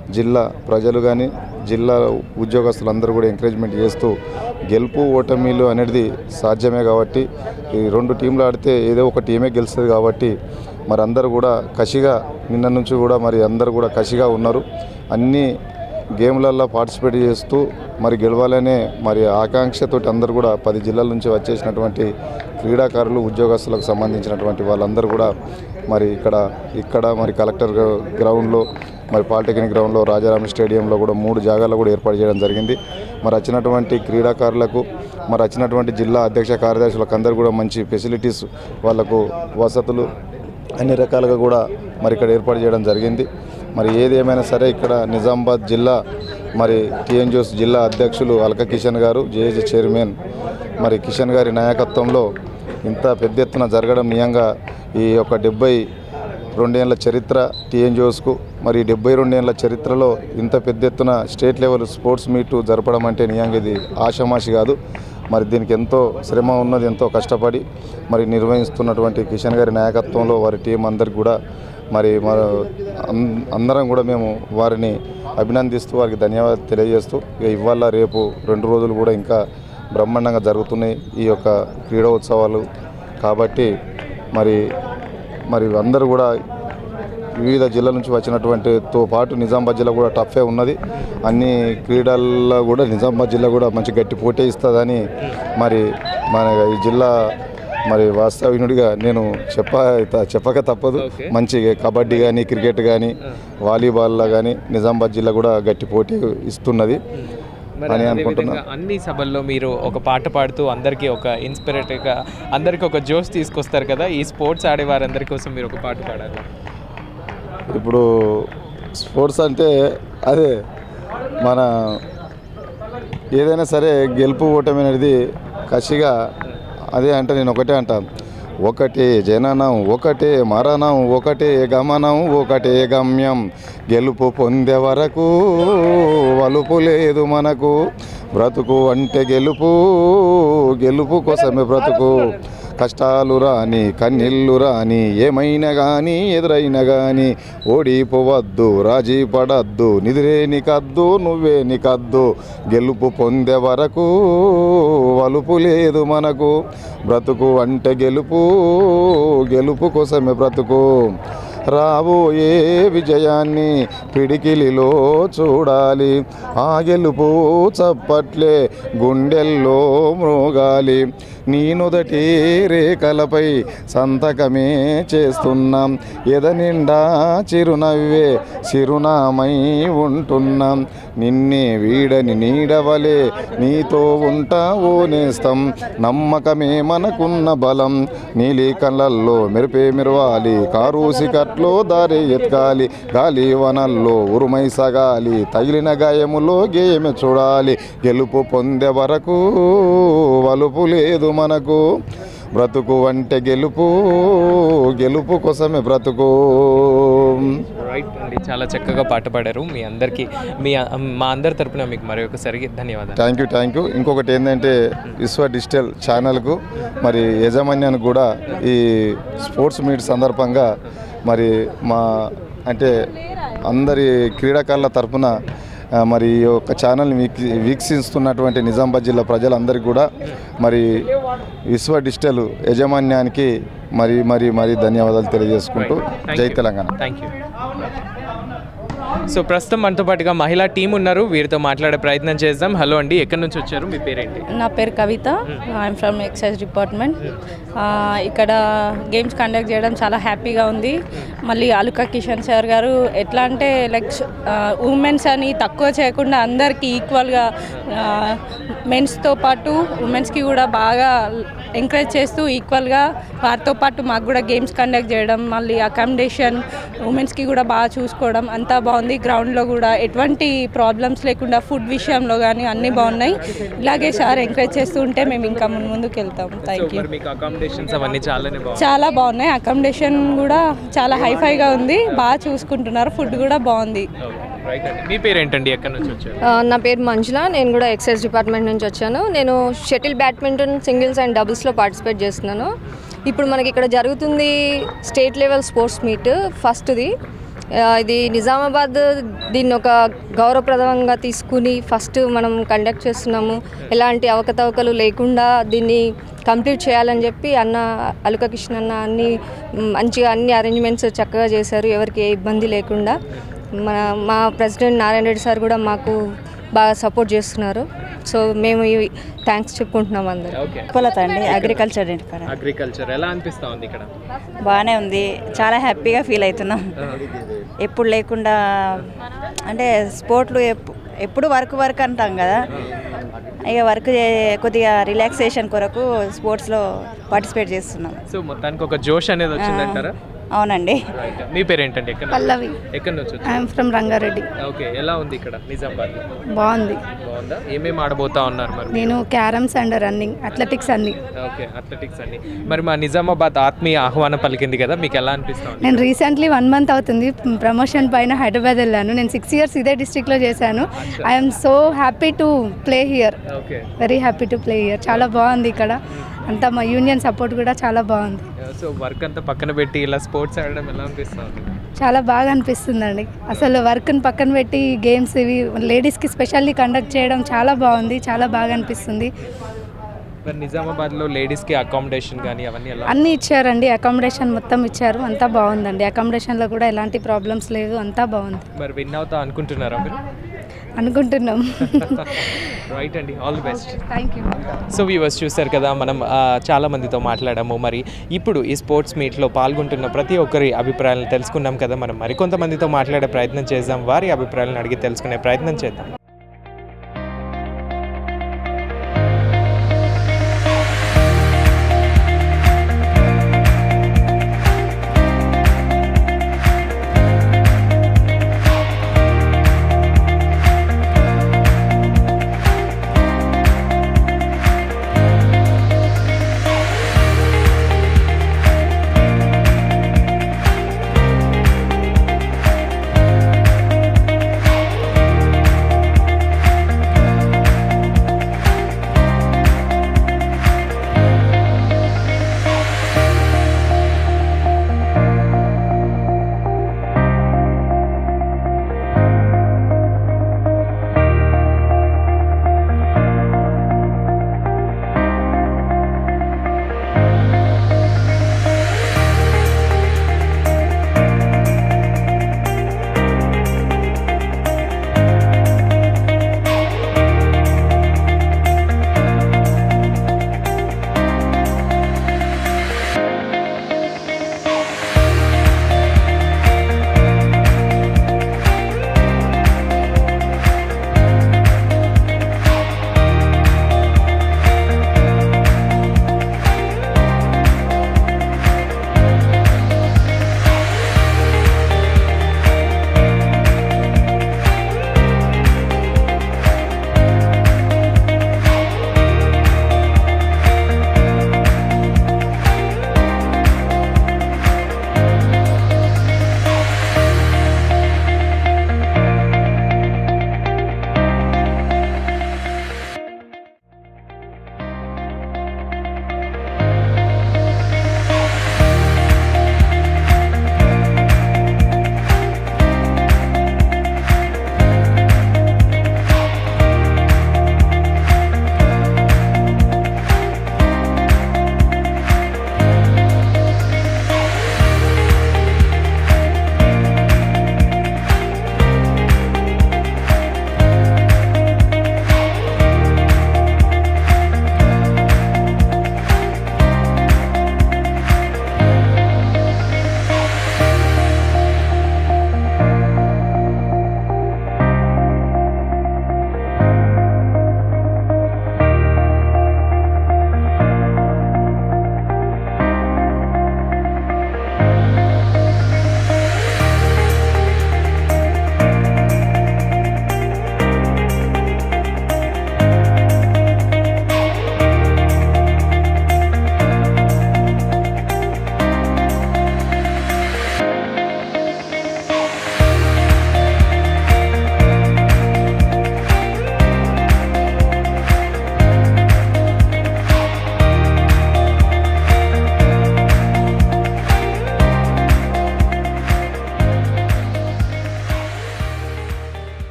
జిల్లా ప్రజలు కానీ జిల్లా ఉద్యోగస్తులందరూ కూడా ఎంకరేజ్మెంట్ చేస్తూ గెలుపు ఓటమిలు అనేది సాధ్యమే కాబట్టి ఈ రెండు టీంలు ఆడితే ఏదో ఒక టీమే గెలుస్తుంది కాబట్టి మరి అందరూ కూడా కసిగా నిన్న నుంచి కూడా మరి అందరూ కూడా కసిగా ఉన్నారు అన్ని గేమ్లలో పార్టిసిపేట్ చేస్తూ మరి గెలవాలనే మరి ఆకాంక్షతోటి అందరూ కూడా పది జిల్లాల నుంచి వచ్చేసినటువంటి క్రీడాకారులు ఉద్యోగస్తులకు సంబంధించినటువంటి వాళ్ళందరూ కూడా మరి ఇక్కడ ఇక్కడ మరి కలెక్టర్ గ్రౌండ్లో మరి పాలిటెక్నిక్ గ్రౌండ్లో రాజారామ స్టేడియంలో కూడా మూడు జాగాల్లో కూడా ఏర్పాటు చేయడం జరిగింది మరి వచ్చినటువంటి క్రీడాకారులకు మరి వచ్చినటువంటి జిల్లా అధ్యక్ష కార్యదర్శులకు అందరూ కూడా మంచి ఫెసిలిటీస్ వాళ్ళకు వసతులు అన్ని రకాలుగా కూడా మరి ఇక్కడ ఏర్పాటు చేయడం జరిగింది మరి ఏది ఏమైనా సరే ఇక్కడ నిజామాబాద్ జిల్లా మరి టీఎన్జిఓస్ జిల్లా అధ్యక్షులు అల్క కిషన్ గారు జేఏజీ చైర్మన్ మరి కిషన్ గారి నాయకత్వంలో ఇంత పెద్ద ఎత్తున జరగడం నియంగా ఈ యొక్క డెబ్బై రెండేళ్ల చరిత్ర టీఎన్జిఓస్కు మరి డెబ్బై రెండేళ్ల చరిత్రలో ఇంత పెద్ద ఎత్తున స్టేట్ లెవెల్ స్పోర్ట్స్ మీటు జరపడం అంటే నియంగా ఇది ఆషామాషి కాదు మరి దీనికి ఎంతో శ్రమ ఉన్నది ఎంతో కష్టపడి మరి నిర్వహిస్తున్నటువంటి కిషన్ గారి నాయకత్వంలో వారి టీం అందరికి కూడా మరి మన అం- అందరం కూడా మేము వారిని అభినందిస్తూ వారికి ధన్యవాదాలు తెలియజేస్తూ ఇక ఇవాళ రేపు రెండు రోజులు కూడా ఇంకా బ్రహ్మాండంగా జరుగుతున్నాయి ఈ యొక్క క్రీడోత్సవాలు కాబట్టి మరి మరి అందరూ కూడా వివిధ జిల్లాల నుంచి వచ్చినటువంటితో పాటు నిజామాబాద్ జిల్లా కూడా టఫే ఉన్నది అన్ని క్రీడల్లో కూడా నిజామాబాద్ జిల్లా కూడా మంచి గట్టి పోటీ ఇస్తుందని మరి మన ఈ జిల్లా మరి వాస్తవినుడిగా నేను చెప్ప చెప్పక తప్పదు Okay. మంచి కబడ్డీ కానీ క్రికెట్ కానీ వాలీబాల్లో కానీ నిజామాబాద్ జిల్లా కూడా గట్టి పోటీ ఇస్తున్నది మరి అని అదే అనుకుంటున్నా. విధంగా అన్ని సభల్లో మీరు ఒక పాట పాడుతూ అందరికీ ఒక ఇన్స్పిరేటివ్గా అందరికీ ఒక జోష్ తీసుకొస్తారు కదా ఈ స్పోర్ట్స్ ఆడే వారందరి కోసం మీరు ఒక పాట పాడాలి ఇప్పుడు స్పోర్ట్స్ అంటే అదే మన ఏదైనా సరే గెలుపు ఓటమి అనేది కసిగా అదే అంటే నేను ఒకటే అంటాను ఒకటే జననం ఒకటే మరణం ఒకటే గమనం ఒకటే గమ్యం గెలుపు పొందే వరకు వలుపు లేదు మనకు బ్రతుకు అంటే గెలుపు గెలుపు కోసమే బ్రతుకు కష్టాలు రాని కన్నీళ్ళు రాని ఏమైనా కానీ ఎదురైనా కానీ ఓడిపోవద్దు రాజీ పడద్దు నిదిరే నీకద్దు నువ్వే నీకద్దు గెలుపు పొందే వరకు వలుపు లేదు మనకు బ్రతుకు అంటే గెలుపు గెలుపు కోసమే బ్రతుకు రాబోయే విజయాన్ని పిడికిలిలో చూడాలి ఆ గెలుపు చప్పట్లే గుండెల్లో మ్రోగాలి నీ నుదటి రేఖలపై సంతకమే చేస్తున్నాం ఎద నిండా చిరునవ్వే చిరునామై ఉంటున్నాం నిన్నే వీడని నీడవలే నీతో ఉంటా ఓ నేస్తం నమ్మకమే మనకున్న బలం నీలి కళ్ళల్లో మెరిపే మెరవాలి కారూసి కట్లో దారి ఎత్కాలి గాలి వనల్లో ఉరుమై సగాలి తగిలిన గాయములో గేయమే చూడాలి గెలుపు పొందే వరకు వలుపు లేదు మనకు బ్రతుకు అంటే గెలుపు గెలుపు కోసమే బ్రతుకు రైట్ అండి చాలా చక్కగా పాట పాడారు మీ అందరికీ మీ మా అందరి తరపున మీకు మరి ఒకసారి ధన్యవాదాలు థ్యాంక్ యూ థ్యాంక్ యూ ఇంకొకటి ఏంటంటే విశ్వ డిజిటల్ ఛానల్కు మరి యజమాన్యానికి కూడా ఈ స్పోర్ట్స్ మీట్ సందర్భంగా మరి మా అంటే అందరి క్రీడాకారుల తరపున ఆ, మరి ఈ యొక్క ఛానల్ని వీక్షి వీక్షిస్తున్నటువంటి నిజామాబాద్ జిల్లా ప్రజలందరికీ కూడా మరి విశ్వ డిజిటల్ యజమాన్యానికి మరి మరి మరి ధన్యవాదాలు తెలియజేసుకుంటూ జై తెలంగాణ థ్యాంక్ యూ సో ప్రస్తుతం మనతో పాటుగా మహిళా టీం ఉన్నారు వీరితో మాట్లాడే ప్రయత్నం చేద్దాం హలో అండి ఎక్కడి నుంచి వచ్చారు మీ పేరేంటి నా పేరు Kavitha I'm from excise department ఇక్కడ గేమ్స్ కండక్ట్ చేయడం చాలా హ్యాపీగా ఉంది మళ్ళీ అలుక కిషన్ సార్ గారు ఎట్లా అంటే లైక్ ఉమెన్స్ అని తక్కువ చేయకుండా అందరికీ ఈక్వల్గా మెన్స్తో పాటు ఉమెన్స్కి కూడా బాగా ఎంకరేజ్ చేస్తూ ఈక్వల్గా వారితో పాటు మాకు కూడా గేమ్స్ కండక్ట్ చేయడం మళ్ళీ అకామిడేషన్ ఉమెన్స్కి కూడా బాగా చూసుకోవడం అంతా బాగుంది గ్రౌండ్లో కూడా ఎటువంటి ప్రాబ్లమ్స్ లేకుండా ఫుడ్ విషయంలో కానీ అన్నీ బాగున్నాయి ఇలాగే సార్ ఎంకరేజ్ చేస్తూ ఉంటే మేము ఇంకా ముందు ముందుకు వెళ్తాం సో థ్యాంక్ యూ మరి మీకు అకామిడేషన్స్ అవన్నీ చాలానే బాగుంది చాలా బాగున్నాయి అకామిడేషన్ కూడా చాలా హైఫైగా ఉంది బాగా చూసుకుంటున్నారు ఫుడ్ కూడా బాగుంది రైట్ అండి మీ పేరేంటండి ఎక్కడి నుంచి వచ్చారు ఆ, నా పేరు మంజుల నేను కూడా ఎక్సైజ్ డిపార్ట్మెంట్ నుంచి వచ్చాను నేను షటిల్ బ్యాడ్మింటన్ సింగిల్స్ అండ్ డబుల్స్లో పార్టిసిపేట్ చేస్తున్నాను ఇప్పుడు మనకి ఇక్కడ జరుగుతుంది స్టేట్ లెవెల్ స్పోర్ట్స్ మీట్ ఫస్ట్ది ఆ, ఇది నిజామాబాద్ దీన్ని ఒక గౌరవప్రదంగా తీసుకుని ఫస్ట్ మనం కండక్ట్ చేస్తున్నాము ఎలాంటి అవకతవకలు లేకుండా దీన్ని కంప్లీట్ చేయాలని చెప్పి అన్న అలుక కృష్ణ అన్న అన్ని మ్, మంచిగా అన్ని అరేంజ్మెంట్స్ చక్కగా చేశారు ఎవరికి ఏ ఇబ్బంది లేకుండా మన మా ప్రెసిడెంట్ నారాయణ రెడ్డి సార్ కూడా మాకు బాగా సపోర్ట్ చేస్తున్నారు సో మేము థ్యాంక్స్ చెప్పుకుంటున్నాం అందరం ఓకే కులత అండి అగ్రికల్చర్ డిపార్ట్మెంట్ అగ్రికల్చర్ ఎలా అనిపిస్తా ఉంది ఇక్కడ బాగానే ఉంది చాలా హ్యాపీగా ఫీల్ అవుతున్నాం ఎప్పుడు లేకుండా అంటే స్పోర్ట్లు ఎప్పు- ఎప్పుడు వర్క్ వర్క్ అంటాం కదా ఇక వర్క్ చే- కొద్దిగా రిలాక్సేషన్ కొరకు స్పోర్ట్స్లో పార్టిసిపేట్ చేస్తున్నాం సో మొత్తానికి ఒక జోష్ అనేది వచ్చిందంటారా అవునండి రైట్ మీ పేరేంటండి ఎక్కడ పల్లవి ఎక్కడి నుంచి వచ్చి ఐఎమ్ ఫ్రమ్ రంగారెడ్డి ఓకే ఎలా ఉంది ఇక్కడ నిజామాబాద్ బాగుంది బాగుందా ఏమేమి ఆడబోతా ఉన్నారు మరి నేను క్యారమ్స్ అండ్ రన్నింగ్ అథ్లెటిక్స్ అన్ని ఓకే అథ్లెటిక్స్ అన్ని మరి మా నిజామాబాద్ ఆత్మీయ ఆహ్వానం పలికింది కదా మీకు ఎలా అనిపిస్తా ఉంది నేను రీసెంట్లీ వన్ మంత్ అవుతుంది ప్రమోషన్ పైన హైదరాబాద్ వెళ్ళాను నేను సిక్స్ ఇయర్స్ ఇదే డిస్ట్రిక్ట్లో చేశాను I'm so happy to play here okay very happy to play here చాలా బాగుంది ఇక్కడ అంతా మా యూనియన్ సపోర్ట్ కూడా చాలా బాగుంది సో వర్క్ అంతా పక్కన పెట్టి ఇలా స్పోర్ట్స్ ఆడడం ఎలా అనిపిస్తా ఉంది చాలా బాగా అనిపిస్తుందండి అసలు వర్క్ని పక్కన పెట్టి గేమ్స్ ఇవి లేడీస్కి స్పెషల్లీ కండక్ట్ చేయడం చాలా బాగుంది చాలా బాగా అనిపిస్తుంది మరి నిజామాబాద్లో లేడీస్కి అకామిడేషన్ కానీ అవన్నీ ఎలా అన్నీ ఇచ్చారండి అకామిడేషన్ మొత్తం ఇచ్చారు అంతా బాగుందండి అకామిడేషన్లో కూడా ఎలాంటి ప్రాబ్లమ్స్ లేవు అంతా బాగుంది మరి విన్ అవుతా అనుకుంటున్నారా మీరు అనుకుంటున్నాం రైట్ అండి all the best thank you so viewers చూస్తారు కదా మనం ఆ, చాలా మందితో మాట్లాడాము మరి ఇప్పుడు ఈ స్పోర్ట్స్ మీట్లో పాల్గొంటున్న ప్రతి ఒక్కరి అభిప్రాయాలను తెలుసుకున్నాం కదా మనం మరికొంతమందితో మాట్లాడే ప్రయత్నం చేద్దాం వారి అభిప్రాయాలను అడిగి తెలుసుకునే ప్రయత్నం చేద్దాం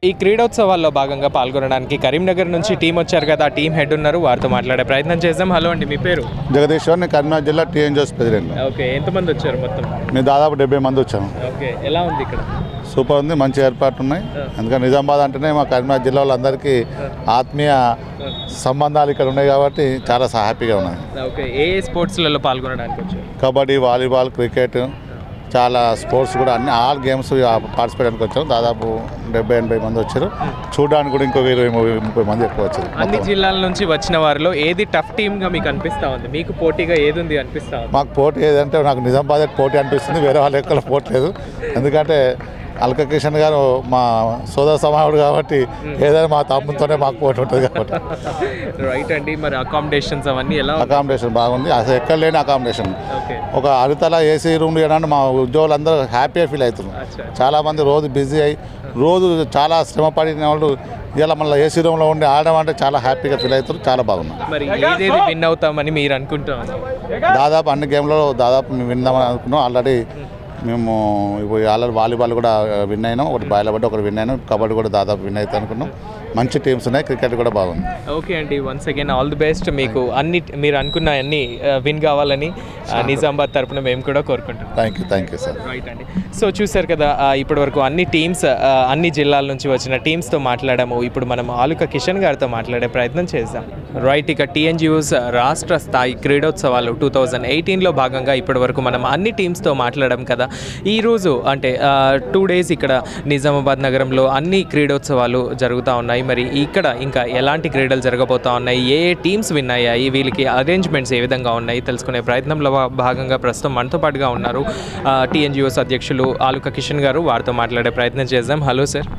ఈ క్రీడోత్సవాల్లో భాగంగా పాల్గొనడానికి కరీంనగర్ నుంచి టీం వచ్చారు కదా ఆ టీం హెడ్ ఉన్నారు వారితో మాట్లాడే ప్రయత్నం చేద్దాం హలో అండి మీ పేరు జగదీశ్వర్ నేను కరీంనగర్ జిల్లా టీఎన్జిఓస్ ప్రెసిడెంట్ ఓకే ఎంతమంది వచ్చారు మొత్తం మేము దాదాపు డెబ్బై మంది వచ్చాము ఓకే ఎలా ఉంది ఇక్కడ సూపర్ ఉంది మంచి ఏర్పాట్లు ఉన్నాయి ఎందుకంటే నిజామాబాద్ అంటేనే మా కరీంనగర్ జిల్లా వాళ్ళందరికీ ఆత్మీయ సంబంధాలు ఇక్కడ ఉన్నాయి కాబట్టి చాలా సా- హ్యాపీగా ఉన్నాయి ఓకే ఏ ఏ స్పోర్ట్స్లలో పాల్గొనడానికి వచ్చారు కబడ్డీ వాలీబాల్ క్రికెట్ చాలా స్పోర్ట్స్ కూడా అన్ని ఆల్ గేమ్స్ పార్టిసిపేట్ చేయడానికి వచ్చాం దాదాపు డెబ్బై ఎనభై మంది వచ్చారు చూడడానికి కూడా ఇంకొక ఇరవై ముప్పై ముప్పై మంది ఎక్కువ వచ్చారు అన్ని జిల్లాల నుంచి వచ్చిన వారిలో ఏది టఫ్ టీమ్గా మీకు అనిపిస్తా ఉంది మీకు పోటీగా ఏది ఉంది అనిపిస్తా ఉంది మాకు పోటీ ఏదంటే నాకు నిజామాబాద్ పోటీ అనిపిస్తుంది వేరే వాళ్ళ ఎక్కడ పోటీ లేదు ఎందుకంటే అల్క కిషన్ గారు మా సోదర సమానుడు కాబట్టి ఏదైనా మా తమ్ముతోనే మాకు పోటీ ఉంటుంది కాబట్టి రైట్ అండి మరి అకామిడేషన్స్ అవన్నీ ఎలా ఉన్నాయి? అకామిడేషన్ బాగుంది అసలు ఎక్కడ లేని అకామిడేషన్ ఓకే ఒక అరితల ఏసీ రూమ్ చేయడానికి మా ఉద్యోగులందరూ హ్యాపీగా ఫీల్ అవుతున్నారు చాలామంది రోజు బిజీ అయ్యి రోజు చాలా శ్రమ పడిన వాళ్ళు ఇలా మళ్ళీ ఏసీ రూమ్లో ఉండి ఆడడం అంటే చాలా హ్యాపీగా ఫీల్ అవుతారు చాలా బాగున్నాయి మరి ఏదేది విన్ అవుతామని మీరు అనుకుంటాం దాదాపు అన్ని గేమ్లో దాదాపు మేము విందామని అనుకున్నాం ఆల్రెడీ మేము ఇప్పుడు ఆల్రెడీ వాలీబాల్ కూడా విన్ అయినాం ఒకటి బాయిలబడ్డ ఒకటి విన్ అయినాం కబడ్డీ కూడా దాదాపు విన్ అవుతాయి అనుకున్నాం మంచి టీమ్స్ ఉన్నాయి క్రికెట్ కూడా బాగుంది ఓకే అండి once again all the best మీకు అన్ని మీరు అనుకున్న అన్ని విన్ కావాలని ఆ, నిజామాబాద్ తరపున మేము కూడా కోరుకుంటున్నాం thank you thank you sir right అండి సో చూశారు కదా ఆ, ఇప్పటివరకు అన్ని టీమ్స్ ఆ, అన్ని జిల్లాల నుంచి వచ్చిన టీమ్స్తో మాట్లాడాము ఇప్పుడు మనం ఆలుక కిషన్ గారితో మాట్లాడే ప్రయత్నం చేద్దాం రైట్ ఇక టీఎన్జిఓస్ రాష్ట్ర స్థాయి క్రీడోత్సవాలు టూ థౌజండ్ ఎయిటీన్లో భాగంగా ఇప్పటివరకు మనం అన్ని టీమ్స్తో మాట్లాడాం కదా ఈరోజు అంటే టూ డేస్ ఇక్కడ నిజామాబాద్ నగరంలో అన్ని క్రీడోత్సవాలు జరుగుతూ ఉన్నాయి మరి ఇక్కడ ఇంకా ఎలాంటి క్రీడలు జరగబోతా ఉన్నాయి ఏ ఏ టీమ్స్ విన్ అయ్యాయి వీళ్ళకి అరేంజ్మెంట్స్ ఏ విధంగా ఉన్నాయి తెలుసుకునే ప్రయత్నంలో భా- భాగంగా ప్రస్తుతం మనతో పాటుగా ఉన్నారు టీఎన్జిఓస్ అధ్యక్షులు ఆలుక కిషన్ గారు వారితో మాట్లాడే ప్రయత్నం చేద్దాం హలో సార్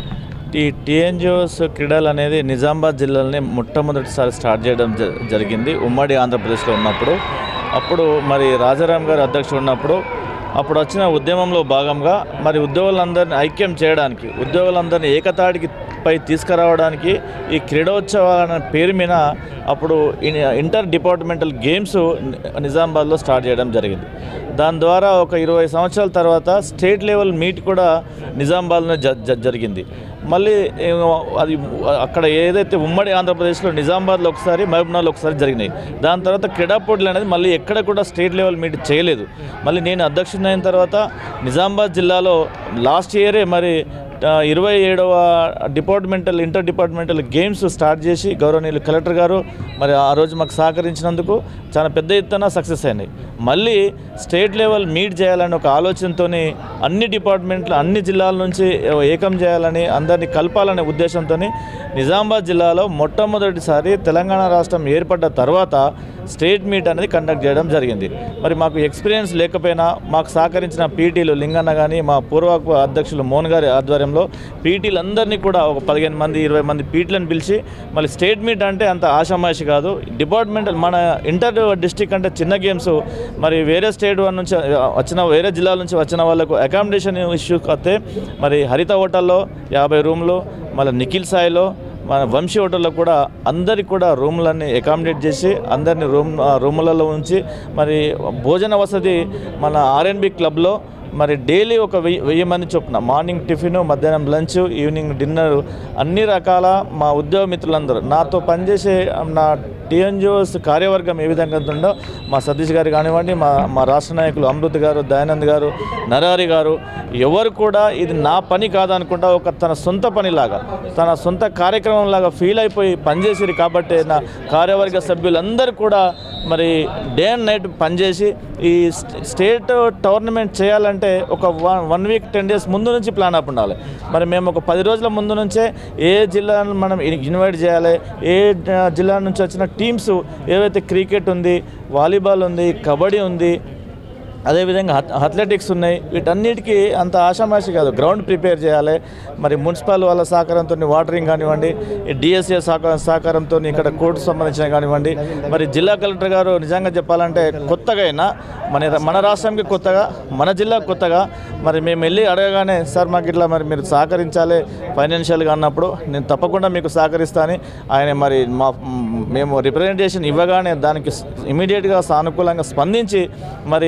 ఈ టీఎన్జిఓస్ క్రీడలు అనేది నిజామాబాద్ జిల్లాలోనే మొట్టమొదటిసారి స్టార్ట్ చేయడం జ- జరిగింది ఉమ్మడి ఆంధ్రప్రదేశ్లో ఉన్నప్పుడు అప్పుడు మరి రాజారాం గారు అధ్యక్షుడు ఉన్నప్పుడు అప్పుడు వచ్చిన ఉద్యమంలో భాగంగా మరి ఉద్యోగులందరినీ ఐక్యం చేయడానికి ఉద్యోగులందరినీ ఏకతాటికి పై తీసుకురావడానికి ఈ క్రీడోత్సవాల అనే పేరు మీద అప్పుడు ఇన్- ఇంటర్ డిపార్ట్మెంటల్ గేమ్స్ ని- నిజామాబాద్లో స్టార్ట్ చేయడం జరిగింది దాని ద్వారా ఒక ఇరవై సంవత్సరాల తర్వాత స్టేట్ లెవెల్ మీట్ కూడా నిజామాబాద్లో జ జ- జరిగింది మళ్ళీ ఏమో అది అక్కడ ఏదైతే ఉమ్మడి ఆంధ్రప్రదేశ్లో నిజామాబాద్లో ఒకసారి మహబూబ్నగర్లో ఒకసారి జరిగినాయి దాని తర్వాత క్రీడా పోటీలు అనేది మళ్ళీ ఎక్కడ కూడా స్టేట్ లెవెల్ మీట్ చేయలేదు మళ్ళీ నేను అధ్యక్షుడిని అయిన తర్వాత నిజామాబాద్ జిల్లాలో లాస్ట్ ఇయరే మరి ఆ, ఇరవై ఏడవ departmental inter departmental games start చేసి గౌరవనీయులు కలెక్టర్ గారు మరి ఆ రోజు మాకు సహకరించినందుకు చాలా పెద్ద ఎత్తున సక్సెస్ అయినాయి మళ్ళీ స్టేట్ లెవెల్ మీట్ చేయాలని ఒక ఆలోచనతో అన్ని డిపార్ట్మెంట్లు అన్ని జిల్లాల నుంచి ఏకం చేయాలని అందరినీ కలపాలనే ఉద్దేశంతో నిజామాబాద్ జిల్లాలో మొట్టమొదటిసారి తెలంగాణ రాష్ట్రం ఏర్పడ్డ తర్వాత స్టేట్ మీట్ అనేది కండక్ట్ చేయడం జరిగింది మరి మాకు ఎక్స్పీరియన్స్ లేకపోయినా మాకు సహకరించిన పీటీలు లింగన్న కానీ మా పూర్వపు అధ్యక్షులు మోహన్ గారి ఆధ్వర్యంలో పీటీలందరినీ కూడా ఒక పదిహేను మంది ఇరవై మంది పీటీలను పిలిచి మళ్ళీ స్టేట్ మీట్ అంటే అంత ఆషామాషి కాదు డిపార్ట్మెంటల్ మన ఇంటర్ డిస్టిక్ అంటే చిన్న గేమ్స్ మరి వేరే స్టేట్ నుంచి వచ్చిన వేరే జిల్లాల నుంచి వచ్చిన వాళ్ళకు అకామిడేషన్ ఇష్యూ వస్తే మరి హరిత హోటల్లో యాభై రూమ్లు మళ్ళీ నిఖిల్ సాయిలో మన వంశీ హోటల్లో కూడా అందరికి కూడా రూమ్లన్నీ అకామిడేట్ చేసి అందరినీ రూమ్ ఆ రూములలో ఉంచి మరి భోజన వసతి మన ఆర్ఎన్బి క్లబ్లో మరి డైలీ ఒక వెయ్యి వెయ్యి మంది చొప్పున మార్నింగ్ టిఫిన్ మధ్యాహ్నం లంచ్ ఈవినింగ్ డిన్నర్ అన్ని రకాల మా ఉద్యోగ మిత్రులందరూ నాతో పనిచేసే నా టీఎన్జిఓస్ కార్యవర్గం ఏ విధంగా ఉంటుందో మా సతీష్ గారు కానివ్వండి మా మా రాష్ట్ర నాయకులు అమృత్ గారు దయానంద్ గారు నరహరి గారు ఎవరు కూడా ఇది నా పని కాదనుకుంటా ఒక తన సొంత పనిలాగా తన సొంత కార్యక్రమం లాగా ఫీల్ అయిపోయి పనిచేసిరు కాబట్టి నా కార్యవర్గ సభ్యులందరూ కూడా మరి డే అండ్ నైట్ పనిచేసి ఈ స్ట్- స్టేట్ టోర్నమెంట్ చేయాలంటే ఒక one one week ten days ముందు నుంచి ప్లాన్ అప్ ఉండాలి మరి మేము ఒక పది రోజుల ముందు నుంచే ఏ జిల్లాను మనం ఇన్వైట్ చేయాలి ఏ ఆ, జిల్లా నుంచి వచ్చిన టీమ్స్ ఏవైతే క్రికెట్ ఉంది వాలీబాల్ ఉంది కబడ్డీ ఉంది అదేవిధంగా అథ్ అథ్లెటిక్స్ ఉన్నాయి వీటన్నిటికీ అంత ఆషామాషి కాదు గ్రౌండ్ ప్రిపేర్ చేయాలి మరి మున్సిపల్ వాళ్ళ సహకారంతో వాటరింగ్ కానివ్వండి డిఎస్ఏ సహకార సహకారంతో ఇక్కడ కోర్టు సంబంధించిన కానివ్వండి మరి జిల్లా కలెక్టర్ గారు నిజంగా చెప్పాలంటే కొత్తగా అయినా మన మన రాష్ట్రానికి కొత్తగా మన జిల్లాకు కొత్తగా మరి మేము వెళ్ళి అడగగానే సార్ మాకు ఇట్లా మరి మీరు సహకరించాలి ఫైనాన్షియల్గా అన్నప్పుడు నేను తప్పకుండా మీకు సహకరిస్తాను ఆయన మరి మా మేము రిప్రజెంటేషన్ ఇవ్వగానే దానికి ఇమీడియట్గా సానుకూలంగా స్పందించి మరి నిన్న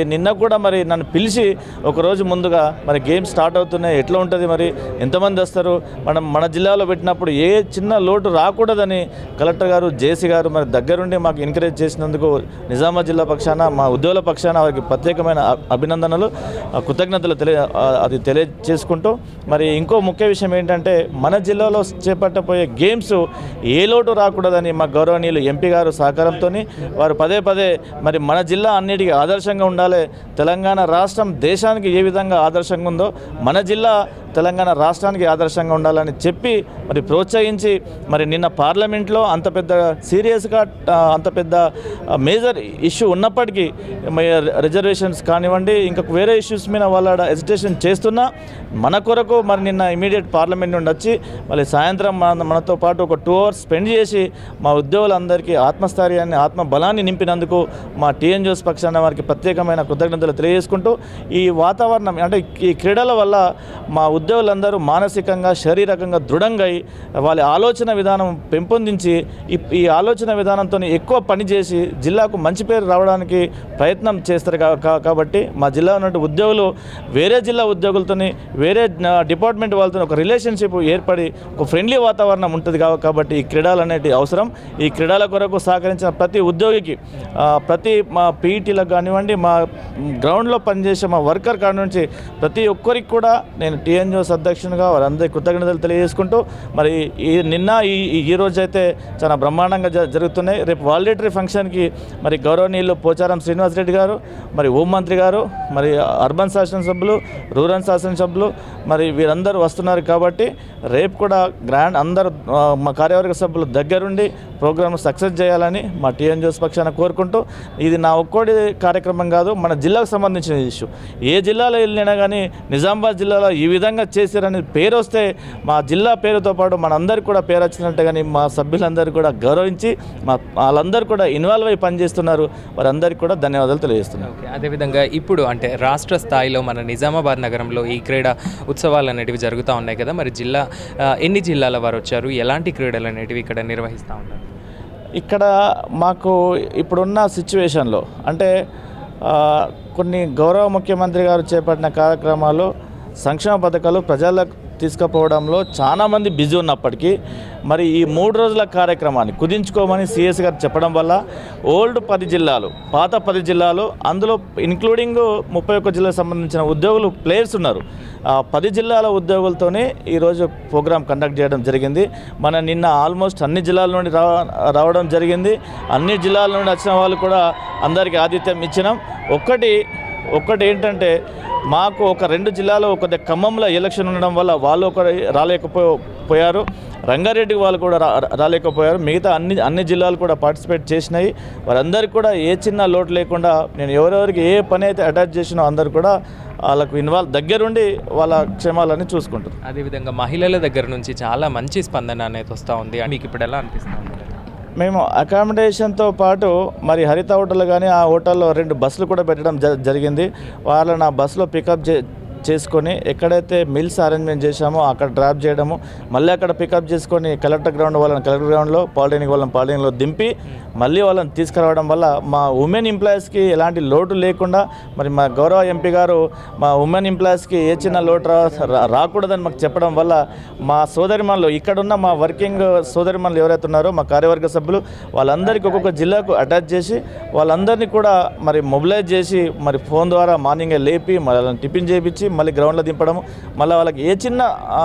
కూడా మరి నన్ను పిలిచి ఒకరోజు ముందుగా మరి గేమ్స్ స్టార్ట్ అవుతున్నాయి ఎట్లా ఉంటుంది మరి ఎంతమంది వస్తారు మనం మన జిల్లాలో పెట్టినప్పుడు ఏ చిన్న లోటు రాకూడదని కలెక్టర్ గారు జేసీ గారు మరి దగ్గరుండి మాకు ఎంకరేజ్ చేసినందుకు నిజామాబాద్ జిల్లా పక్షాన మా ఉద్యోగుల పక్షాన వారికి ప్రత్యేకమైన అ- అభినందనలు ఆ, కృతజ్ఞతలు తెలియ ఆ, అది తెలియజేసుకుంటూ మరి ఇంకో ముఖ్య విషయం ఏంటంటే మన జిల్లాలో చేపట్టబోయే గేమ్స్ ఏ లోటు రాకూడదని మా గౌరవనీయులు ఎంపీ గారు సహకారంతో వారు పదే పదే మరి మన జిల్లా అన్నిటికీ ఆదర్శంగా ఉండాలి తెలంగాణ రాష్ట్రం దేశానికి ఏ విధంగా ఆదర్శంగా ఉందో మన జిల్లా తెలంగాణ రాష్ట్రానికి ఆదర్శంగా ఉండాలని చెప్పి మరి ప్రోత్సహించి మరి నిన్న పార్లమెంట్లో అంత పెద్ద సీరియస్గా ఆ, అంత పెద్ద మేజర్ ఇష్యూ ఉన్నప్పటికీ మరి రిజర్వేషన్స్ కానివ్వండి ఇంకా వేరే ఇష్యూస్ మీద వాళ్ళ ఎజిటేషన్ చేస్తున్నా మన కొరకు మరి నిన్న ఇమీడియట్ పార్లమెంట్ నుండి వచ్చి మళ్ళీ సాయంత్రం మన మనతో పాటు ఒక టూ అవర్స్ స్పెండ్ చేసి మా ఉద్యోగులందరికీ ఆత్మస్థైర్యాన్ని ఆత్మ బలాన్ని నింపినందుకు మా టీఎన్జిఓస్ పక్షాన వారికి ప్రత్యేకమైన కృతజ్ఞతలు తెలియజేసుకుంటూ ఈ వాతావరణం అంటే ఈ క్రీడల వల్ల మా ఉద్యోగులందరూ మానసికంగా శారీరకంగా దృఢంగా అయి వాళ్ళ ఆలోచన విధానం పెంపొందించి ఈ ఈ ఆలోచన విధానంతో ఎక్కువ పనిచేసి జిల్లాకు మంచి పేరు రావడానికి ప్రయత్నం చేస్తారు కా- కా- కాబట్టి మా జిల్లా ఉన్నటువంటి ఉద్యోగులు వేరే జిల్లా ఉద్యోగులతోని వేరే ఆ, డిపార్ట్మెంట్ వాళ్ళతో ఒక రిలేషన్షిప్ ఏర్పడి ఒక ఫ్రెండ్లీ వాతావరణం ఉంటుంది కా- కాబట్టి ఈ క్రీడలు అనేటి అవసరం ఈ క్రీడల కొరకు సహకరించిన ప్రతి ఉద్యోగికి ఆ, ప్రతి మా పీఈటీలకు కానివ్వండి మా గ్రౌండ్లో పనిచేసే మా వర్కర్ కాడ నుంచి ప్రతి ఒక్కరికి కూడా నేను టీఎన్జిఓస్ అధ్యక్షునిగా వారందరికీ కృతజ్ఞతలు తెలియజేసుకుంటూ మరి ఈ నిన్న ఈ ఈ- ఈ రోజు అయితే చాలా బ్రహ్మాండంగా జ- జరుగుతున్నాయి రేపు వాలిడేటరీ ఫంక్షన్కి మరి గౌరవనీయులు పోచారం శ్రీనివాసరెడ్డి గారు మరి హోం మంత్రి గారు మరి అర్బన్ శాసనసభ్యులు రూరల్ శాసనసభ్యులు మరి వీరందరూ వస్తున్నారు కాబట్టి రేపు కూడా గ్రాండ్ అందరు ఆ, మా కార్యవర్గ సభ్యులు దగ్గరుండి ప్రోగ్రామ్ సక్సెస్ చేయాలని మా టీఎన్జిఓస్ పక్షాన కోరుకుంటూ ఇది నా ఒక్కోటి కార్యక్రమం కాదు మన జిల్లాకు సంబంధించిన ఇష్యూ ఏ జిల్లాలో వెళ్ళినా కానీ నిజామాబాద్ జిల్లాలో ఈ విధంగా చేశారని పేరు వస్తే మా జిల్లా పేరుతో పాటు మనందరికీ కూడా పేరు వచ్చినట్టు కానీ మా సభ్యులందరూ కూడా గౌరవించి మా వాళ్ళందరూ కూడా ఇన్వాల్వ్ అయి పనిచేస్తున్నారు వారందరికీ కూడా ధన్యవాదాలు తెలియజేస్తున్నాను ఓకే అదేవిధంగా ఇప్పుడు అంటే రాష్ట్ర స్థాయిలో మన నిజామాబాద్ నగరంలో ఈ క్రీడా ఉత్సవాలు అనేటివి జరుగుతూ ఉన్నాయి కదా మరి జిల్లా ఆ, ఎన్ని జిల్లాల వారు వచ్చారు ఎలాంటి క్రీడలు అనేటివి ఇక్కడ నిర్వహిస్తూ ఉన్నారు ఇక్కడ మాకు ఇప్పుడున్న సిచ్యువేషన్లో అంటే ఆ, కొన్ని గౌరవ ముఖ్యమంత్రి గారు చేపట్టిన కార్యక్రమాలు సంక్షేమ పథకాలు ప్రజలకు తీసుకుపోవడంలో చాలామంది బిజీ ఉన్నప్పటికీ మరి ఈ మూడు రోజుల కార్యక్రమాన్ని కుదించుకోమని సిఎస్ గారు చెప్పడం వల్ల ఓల్డ్ పది జిల్లాలు పాత పది జిల్లాలు అందులో ఇంక్లూడింగ్ ముప్పై ఒక్క జిల్లాకు సంబంధించిన ఉద్యోగులు ప్లేయర్స్ ఉన్నారు ఆ పది జిల్లాల ఉద్యోగులతోనే ఈరోజు ప్రోగ్రాం కండక్ట్ చేయడం జరిగింది మన నిన్న ఆల్మోస్ట్ అన్ని జిల్లాల నుండి రా రావడం జరిగింది అన్ని జిల్లాల నుండి వచ్చిన వాళ్ళు కూడా అందరికీ ఆతిథ్యం ఇచ్చినాం ఒక్కటి ఒక్కటి ఏంటంటే మాకు ఒక రెండు జిల్లాలో ఒక ద- ఖమ్మంలో ఎలక్షన్ ఉండడం వల్ల వాళ్ళు ఒక రాలేకపో పోయారు రంగారెడ్డి వాళ్ళు కూడా రా రాలేకపోయారు మిగతా అన్ని అన్ని జిల్లాలు కూడా పార్టిసిపేట్ చేసినాయి వారందరికీ కూడా ఏ చిన్న లోటు లేకుండా నేను ఎవరెవరికి ఏ పని అయితే అటాచ్ చేసినో అందరు కూడా వాళ్ళకు ఇన్వాల్వ్ దగ్గరుండి వాళ్ళ క్షేమాలని చూసుకుంటారు అదేవిధంగా మహిళల దగ్గర నుంచి చాలా మంచి స్పందన అనేది వస్తూ ఉంది మీకు ఇప్పుడు ఎలా అనిపిస్తూ ఉంది మేము అకామిడేషన్తో పాటు మరి హరిత హోటల్ కానీ ఆ హోటల్లో రెండు బస్సులు కూడా పెట్టడం జ- జరిగింది వాళ్ళని ఆ బస్సులో పికప్ చే చేసుకొని ఎక్కడైతే మిల్స్ అరేంజ్మెంట్ చేశామో అక్కడ డ్రాప్ చేయడము మళ్ళీ అక్కడ పికప్ చేసుకొని కలెక్టర్ గ్రౌండ్ వాళ్ళని కలెక్టర్ గ్రౌండ్లో పాలిటెక్నిక్ వాళ్ళని పాలిటెక్నిక్లో దింపి మళ్ళీ వాళ్ళని తీసుకురావడం వల్ల మా ఉమెన్ ఎంప్లాయీస్కి ఎలాంటి లోటు లేకుండా మరి మా గౌరవ ఎంపీ గారు మా ఉమెన్ ఎంప్లాయీస్కి ఏ చిన్న లోటు రా రా- రాకూడదని మాకు చెప్పడం వల్ల మా సోదరిమణులు ఇక్కడున్న మా వర్కింగ్ సోదరిమణులు ఎవరైతే ఉన్నారో మా కార్యవర్గ సభ్యులు వాళ్ళందరికీ ఒక్కొక్క జిల్లాకు అటాచ్ చేసి వాళ్ళందరినీ కూడా మరి మొబిలైజ్ చేసి మరి ఫోన్ ద్వారా మార్నింగే లేపి మళ్ళీ వాళ్ళని టిఫిన్ చేయించి మళ్ళీ గ్రౌండ్లో దింపడము మళ్ళీ వాళ్ళకి ఏ చిన్న ఆ,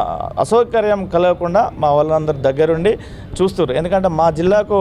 అసౌకర్యం కలగకుండా మా వాళ్ళందరి దగ్గరుండి చూస్తారు ఎందుకంటే మా జిల్లాకు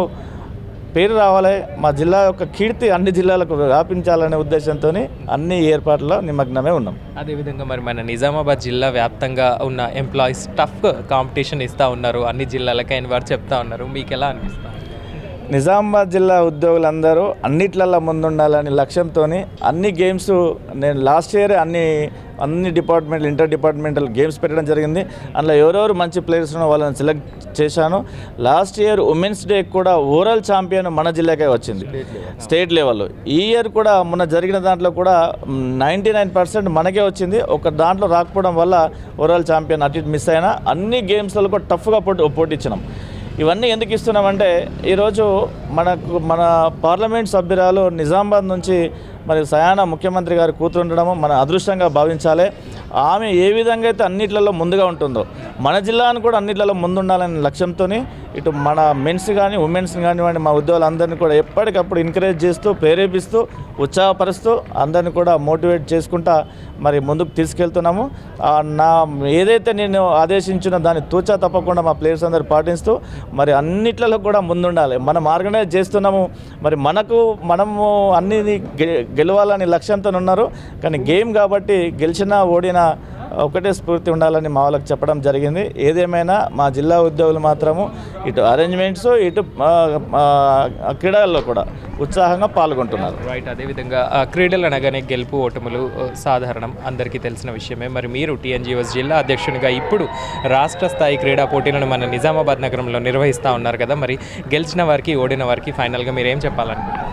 పేరు రావాలి మా జిల్లా యొక్క కీర్తి అన్ని జిల్లాలకు వ్యాపించాలనే ఉద్దేశంతో అన్ని ఏర్పాట్లలో నిమగ్నమే ఉన్నాం అదేవిధంగా మరి మన నిజామాబాద్ జిల్లా వ్యాప్తంగా ఉన్న ఎంప్లాయీస్ టఫ్ కాంపిటీషన్ ఇస్తూ ఉన్నారు అన్ని జిల్లాలకి అని వారు చెప్తా ఉన్నారు మీకు ఎలా అనిపిస్తుంది నిజామాబాద్ జిల్లా ఉద్యోగులందరూ అన్నిట్లల్లో ముందుండాలని లక్ష్యంతో అన్ని గేమ్స్ నేను లాస్ట్ ఇయర్ అన్ని అన్ని డిపార్ట్మెంట్లు ఇంటర్ డిపార్ట్మెంటల్ గేమ్స్ పెట్టడం జరిగింది అందులో ఎవరెవరు మంచి ప్లేయర్స్ ఉన్నో వాళ్ళని సెలెక్ట్ చేశాను లాస్ట్ ఇయర్ ఉమెన్స్ డే కూడా ఓవరాల్ ఛాంపియన్ మన జిల్లాకే వచ్చింది స్టేట్ లెవెల్లో ఈ ఇయర్ కూడా మొన్న జరిగిన దాంట్లో కూడా నైంటీ నైన్ పర్సెంట్ మనకే వచ్చింది ఒక దాంట్లో రాకపోవడం వల్ల ఓవరాల్ ఛాంపియన్ అటు ఇటు మిస్ అయినా అన్ని గేమ్స్లో కూడా టఫ్గా పోటీ పోటీచ్చినాం ఇవన్నీ ఎందుకు ఇస్తున్నామంటే ఈరోజు మనకు మన పార్లమెంట్ సభ్యురాలు నిజామాబాద్ నుంచి మరి సయాన ముఖ్యమంత్రి గారి కూతురు ఉండడము మన అదృష్టంగా భావించాలి ఆమె ఏ విధంగా అయితే అన్నిట్లలో ముందుగా ఉంటుందో మన జిల్లాను కూడా అన్నిట్లలో ముందుండాలనే లక్ష్యంతో ఇటు మన మెన్స్ కానీ ఉమెన్స్ కానివ్వండి మా ఉద్యోగులందరినీ కూడా ఎప్పటికప్పుడు ఎంకరేజ్ చేస్తూ ప్రేరేపిస్తూ ఉత్సాహపరుస్తూ అందరిని కూడా మోటివేట్ చేసుకుంటా మరి ముందుకు తీసుకెళ్తున్నాము ఆ, నా ఏదైతే నేను ఆదేశించిన దాన్ని తూచా తప్పకుండా మా ప్లేయర్స్ అందరు పాటిస్తూ మరి అన్నిట్లలో కూడా ముందుండాలి మనం ఆర్గనైజ్ చేస్తున్నాము మరి మనకు మనము అన్ని గె- గెలవాలని లక్ష్యంతో ఉన్నారు కానీ గేమ్ కాబట్టి గెలిచినా ఓడినా ఒకటే స్ఫూర్తి ఉండాలని మా వాళ్ళకి చెప్పడం జరిగింది ఏదేమైనా మా జిల్లా ఉద్యోగులు మాత్రము ఇటు అరేంజ్మెంట్స్ ఇటు ఆ, ఆ, క్రీడల్లో కూడా ఉత్సాహంగా పాల్గొంటున్నారు రైట్ అదేవిధంగా ఆ, క్రీడలు అనగానే గెలుపు ఓటములు ఆ, సాధారణం అందరికీ తెలిసిన విషయమే మరి మీరు టీఎన్జీఓస్ జిల్లా అధ్యక్షునిగా ఇప్పుడు రాష్ట్ర స్థాయి క్రీడా పోటీలను మన నిజామాబాద్ నగరంలో నిర్వహిస్తూ ఉన్నారు కదా మరి గెలిచిన వారికి ఓడిన వారికి ఫైనల్గా మీరు ఏం చెప్పాలనుకుంటున్నారు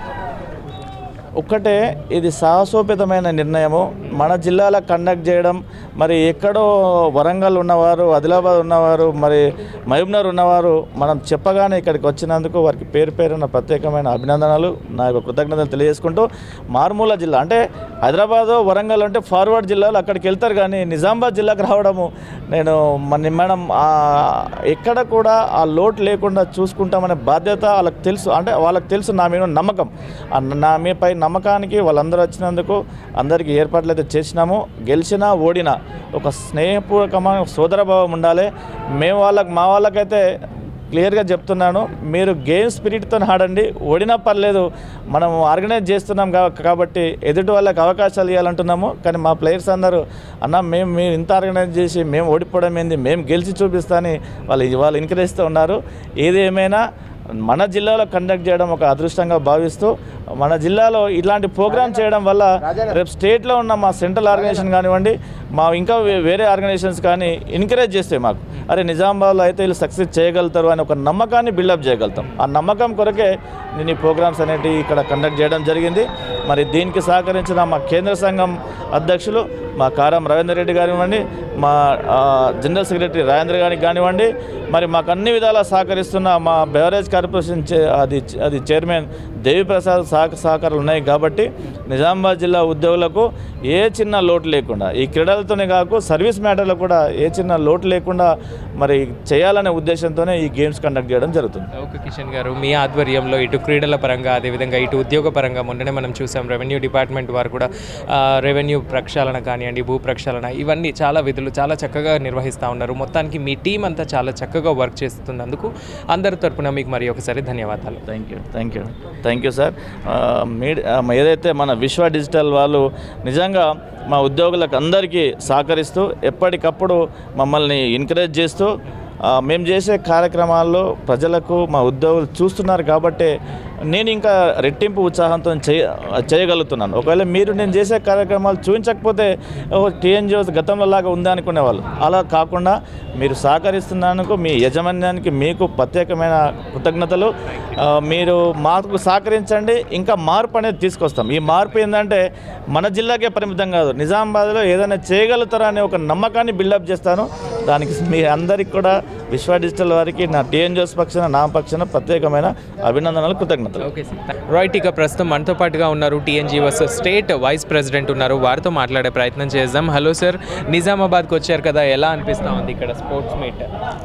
ఒక్కటే ఇది సాహసోపేతమైన నిర్ణయము మన జిల్లాలో కండక్ట్ చేయడం మరి ఎక్కడో వరంగల్ ఉన్నవారు ఆదిలాబాద్ ఉన్నవారు మరి మహబూబ్నగర్ ఉన్నవారు మనం చెప్పగానే ఇక్కడికి వచ్చినందుకు వారికి పేరు పేరున ప్రత్యేకమైన అభినందనలు నా యొక్క కృతజ్ఞతలు తెలియజేసుకుంటూ మారుమూల జిల్లా అంటే హైదరాబాద్ వరంగల్ అంటే ఫార్వర్డ్ జిల్లాలు అక్కడికి వెళ్తారు కానీ నిజామాబాద్ జిల్లాకు రావడము నేను మన మేడం ఆ ఎక్కడ కూడా ఆ లోటు లేకుండా చూసుకుంటామనే బాధ్యత వాళ్ళకి తెలుసు అంటే వాళ్ళకి తెలుసు నా మీద ఉన్న నమ్మకం ఆ నా మీపై నమ్మకానికి వాళ్ళందరూ వచ్చినందుకు అందరికీ ఏర్పాట్లు అయితే చేసినాము గెలిచినా ఓడినా ఒక స్నేహపూర్వకమైన సోదరభావం ఉండాలి మేము వాళ్ళకి మా వాళ్ళకైతే క్లియర్గా చెప్తున్నాను మీరు గేమ్ స్పిరిట్తో ఆడండి ఓడినా పర్లేదు మనం ఆర్గనైజ్ చేస్తున్నాం కా- కాబట్టి ఎదుటి వాళ్ళకి అవకాశాలు ఇవ్వాలంటున్నాము కానీ మా ప్లేయర్స్ అందరూ అన్న మేము మీరు ఇంత ఆర్గనైజ్ చేసి మేము ఓడిపోవడం ఏంది మేము గెలిచి చూపిస్తాని వాళ్ళు వాళ్ళు ఎంకరేజ్తో ఉన్నారు ఏది ఏమైనా మన జిల్లాలో కండక్ట్ చేయడం ఒక అదృష్టంగా భావిస్తూ మన జిల్లాలో ఇట్లాంటి ప్రోగ్రామ్ చేయడం వల్ల రేపు స్టేట్లో ఉన్న మా సెంట్రల్ ఆర్గనైజేషన్ కానివ్వండి మా ఇంకా వే- వేరే ఆర్గనైజేషన్స్ కానీ ఎంకరేజ్ చేస్తే మాకు అరే నిజామాబాద్లో అయితే వీళ్ళు సక్సెస్ చేయగలుగుతారు అని ఒక నమ్మకాన్ని బిల్డప్ చేయగలుగుతాం ఆ నమ్మకం కొరకే నేను ఈ ప్రోగ్రామ్స్ అనేటివి ఇక్కడ కండక్ట్ చేయడం జరిగింది మరి దీనికి సహకరించిన మా కేంద్ర సంఘం అధ్యక్షులు మా కారం రవీందర్ రెడ్డి కానివ్వండి మా ఆ, జనరల్ సెక్రటరీ రాజేంద్ర గారికి కానివ్వండి మరి మాకు అన్ని విధాలా సహకరిస్తున్న మా బెవరేజ్ కార్పొరేషన్ చే- అది అది చైర్మన్ దేవిప్రసాద్ సహక సహకారాలు ఉన్నాయి కాబట్టి నిజామాబాద్ జిల్లా ఉద్యోగులకు ఏ చిన్న లోటు లేకుండా ఈ క్రీడలతోనే కాకు సర్వీస్ మ్యాటర్లో కూడా ఏ చిన్న లోటు లేకుండా మరి చేయాలనే ఉద్దేశంతోనే ఈ గేమ్స్ కండక్ట్ చేయడం జరుగుతుంది ఓకే కిషన్ గారు మీ ఆధ్వర్యంలో ఇటు క్రీడల పరంగా అదేవిధంగా ఇటు ఉద్యోగ పరంగా మొన్ననే మనం చూసాం రెవెన్యూ డిపార్ట్మెంట్ వారు కూడా ఆ, రెవెన్యూ ప్రక్షాళన కానివ్వండి భూ ప్రక్షాళన ఇవన్నీ చాలా విధులు చాలా చక్కగా నిర్వహిస్తూ ఉన్నారు మొత్తానికి మీ టీం అంతా చాలా చక్కగా వర్క్ చేస్తున్నందుకు అందరి తరపున మీకు మరి ఒకసారి ధన్యవాదాలు thank you thank you thank you sir మీడి ఏదైతే మన విశ్వ డిజిటల్ వాళ్ళు నిజంగా మా ఉద్యోగులకు అందరికీ సహకరిస్తూ ఎప్పటికప్పుడు మమ్మల్ని ఎంకరేజ్ చేస్తూ ఆ, మేము చేసే కార్యక్రమాల్లో ప్రజలకు మా ఉద్యోగులు చూస్తున్నారు కాబట్టి నేను ఇంకా రెట్టింపు ఉత్సాహంతో చేయ చేయగలుగుతున్నాను ఒకవేళ మీరు నేను చేసే కార్యక్రమాలు చూపించకపోతే టీఎన్జిఓస్ గతంలో లాగా ఉందా అనుకునేవాళ్ళు అలా కాకుండా మీరు సహకరిస్తున్నందుకు మీ యజమాన్యానికి మీకు ప్రత్యేకమైన కృతజ్ఞతలు ఆ, మీరు మాకు సహకరించండి ఇంకా మార్పు అనేది తీసుకొస్తాం ఈ మార్పు ఏంటంటే మన జిల్లాకే పరిమితం కాదు నిజామాబాద్లో ఏదైనా చేయగలుగుతారా అనే ఒక నమ్మకాన్ని బిల్డప్ చేస్తాను దానికి మీ అందరికి కూడా విశ్వ డిజిటల్ వారికి నా టీఎన్జిఓస్ పక్షాన నా పక్షాన ప్రత్యేకమైన అభినందనలు కృతజ్ఞతలు ఓకే సార్ రైట్ ఇక ప్రస్తుతం మనతో పాటుగా ఉన్నారు టీఎన్జీఓస్ స్టేట్ వైస్ ప్రెసిడెంట్ ఉన్నారు వారితో మాట్లాడే ప్రయత్నం చేద్దాం హలో సార్ నిజామాబాద్కి వచ్చారు కదా ఎలా అనిపిస్తూ ఉంది ఇక్కడ స్పోర్ట్స్ మీట్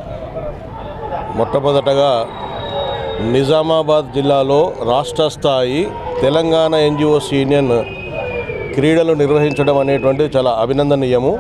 మొట్టమొదటగా నిజామాబాద్ జిల్లాలో రాష్ట్ర స్థాయి తెలంగాణ ఎన్జిఓస్ యూనియన్ క్రీడలు నిర్వహించడం అనేటువంటిది చాలా అభినందనీయము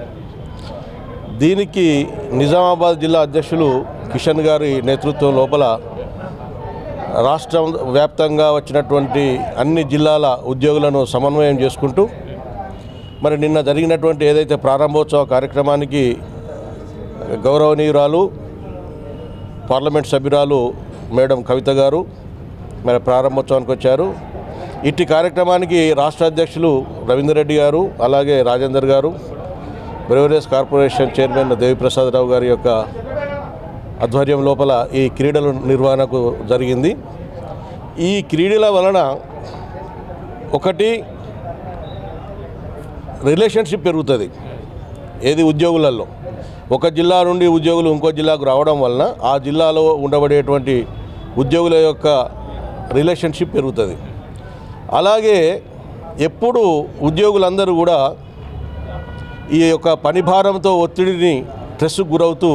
దీనికి నిజామాబాద్ జిల్లా అధ్యక్షులు కిషన్ గారి నేతృత్వం లోపల రాష్ట్రం వ్యాప్తంగా వచ్చినటువంటి అన్ని జిల్లాల ఉద్యోగులను సమన్వయం చేసుకుంటూ మరి నిన్న జరిగినటువంటి ఏదైతే ప్రారంభోత్సవ కార్యక్రమానికి గౌరవనీయురాలు పార్లమెంట్ సభ్యురాలు మేడం కవిత గారు మరి ప్రారంభోత్సవానికి వచ్చారు ఇట్టి కార్యక్రమానికి రాష్ట్ర అధ్యక్షులు రవీందర్ రెడ్డి గారు అలాగే రాజేందర్ గారు బ్రెవరేజ్ కార్పొరేషన్ చైర్మన్ దేవిప్రసాదరావు గారి యొక్క ఆధ్వర్యం లోపల ఈ క్రీడల నిర్వహణకు జరిగింది ఈ క్రీడల వలన ఒకటి రిలేషన్షిప్ పెరుగుతుంది ఏది ఉద్యోగులలో ఒక జిల్లా నుండి ఉద్యోగులు ఇంకో జిల్లాకు రావడం వలన ఆ జిల్లాలో ఉండబడేటువంటి ఉద్యోగుల యొక్క రిలేషన్షిప్ పెరుగుతుంది అలాగే ఎప్పుడు ఉద్యోగులందరూ కూడా ఈ యొక్క పని భారంతో ఒత్తిడిని స్ట్రెస్కు గురవుతూ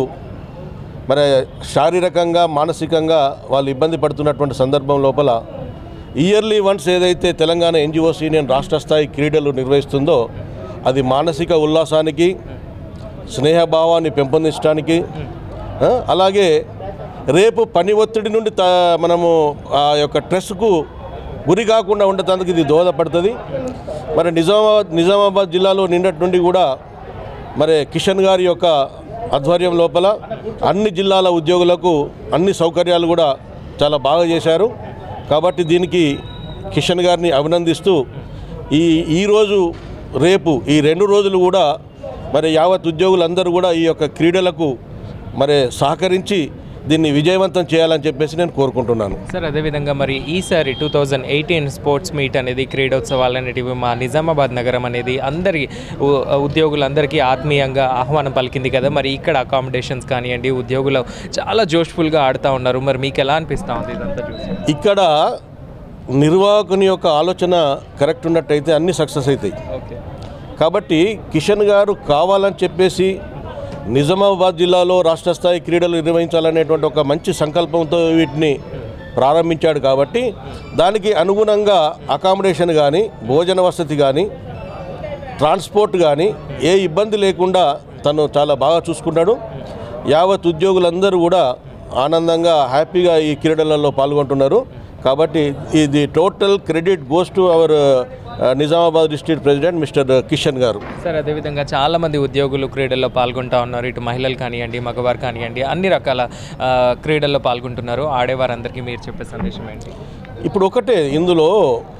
మరి శారీరకంగా మానసికంగా వాళ్ళు ఇబ్బంది పడుతున్నటువంటి సందర్భం లోపల ఇయర్లీ వన్స్ ఏదైతే తెలంగాణ ఎన్జిఓస్ యూనియన్ రాష్ట్ర స్థాయి క్రీడలు నిర్వహిస్తుందో అది మానసిక ఉల్లాసానికి స్నేహభావాన్ని పెంపొందించడానికి ఆ, అలాగే రేపు పని ఒత్తిడి నుండి త మనము ఆ యొక్క స్ట్రెస్కు గురి కాకుండా ఉండటానికి ఇది దోహదపడుతుంది మరి నిజామాబాద్ నిజామాబాద్ జిల్లాలో నిన్నటి నుండి కూడా మరి కిషన్ గారి యొక్క ఆధ్వర్యం లోపల అన్ని జిల్లాల ఉద్యోగులకు అన్ని సౌకర్యాలు కూడా చాలా బాగా చేశారు కాబట్టి దీనికి కిషన్ గారిని అభినందిస్తూ ఈ ఈరోజు రేపు ఈ రెండు రోజులు కూడా మరి యావత్ ఉద్యోగులందరూ కూడా ఈ యొక్క క్రీడలకు మరి సహకరించి దీన్ని విజయవంతం చేయాలని చెప్పేసి నేను కోరుకుంటున్నాను సార్ అదేవిధంగా మరి ఈసారి two thousand eighteen sports meet అనేది క్రీడోత్సవాలు అనేటివి మా నిజామాబాద్ నగరం అనేది అందరి ఉ- ఉద్యోగులందరికీ ఆత్మీయంగా ఆహ్వానం పలికింది కదా మరి ఇక్కడ అకామిడేషన్స్ కానివ్వండి ఉద్యోగులు చాలా జోష్ఫుల్గా ఆడుతూ ఉన్నారు మరి మీకు ఎలా అనిపిస్తూ ఉంది ఇదంతా చూసి ఇక్కడ నిర్వాహకుని యొక్క ఆలోచన కరెక్ట్ ఉన్నట్టయితే అన్ని సక్సెస్ అవుతాయి ఓకే కాబట్టి కిషన్ గారు కావాలని చెప్పేసి నిజామాబాద్ జిల్లాలో రాష్ట్ర స్థాయి క్రీడలు నిర్వహించాలనేటువంటి ఒక మంచి సంకల్పంతో వీటిని ప్రారంభించాడు కాబట్టి దానికి అనుగుణంగా అకామిడేషన్ కానీ భోజన వసతి కానీ ట్రాన్స్పోర్ట్ కానీ ఏ ఇబ్బంది లేకుండా తను చాలా బాగా చూసుకున్నాడు యావత్ ఉద్యోగులందరూ కూడా ఆనందంగా హ్యాపీగా ఈ క్రీడలలో పాల్గొంటున్నారు కాబట్టి ఇది total credit goes to our Nizamabad district president mister Kishan garu sir అదేవిధంగా చాలామంది ఉద్యోగులు క్రీడల్లో పాల్గొంటూ ఉన్నారు ఇటు మహిళలు కానివ్వండి మగవారు కానివ్వండి అన్ని రకాల ఆ, క్రీడల్లో పాల్గొంటున్నారు ఆడేవారందరికీ మీరు చెప్పే సందేశం ఏంటి ఇప్పుడు ఒకటే ఇందులో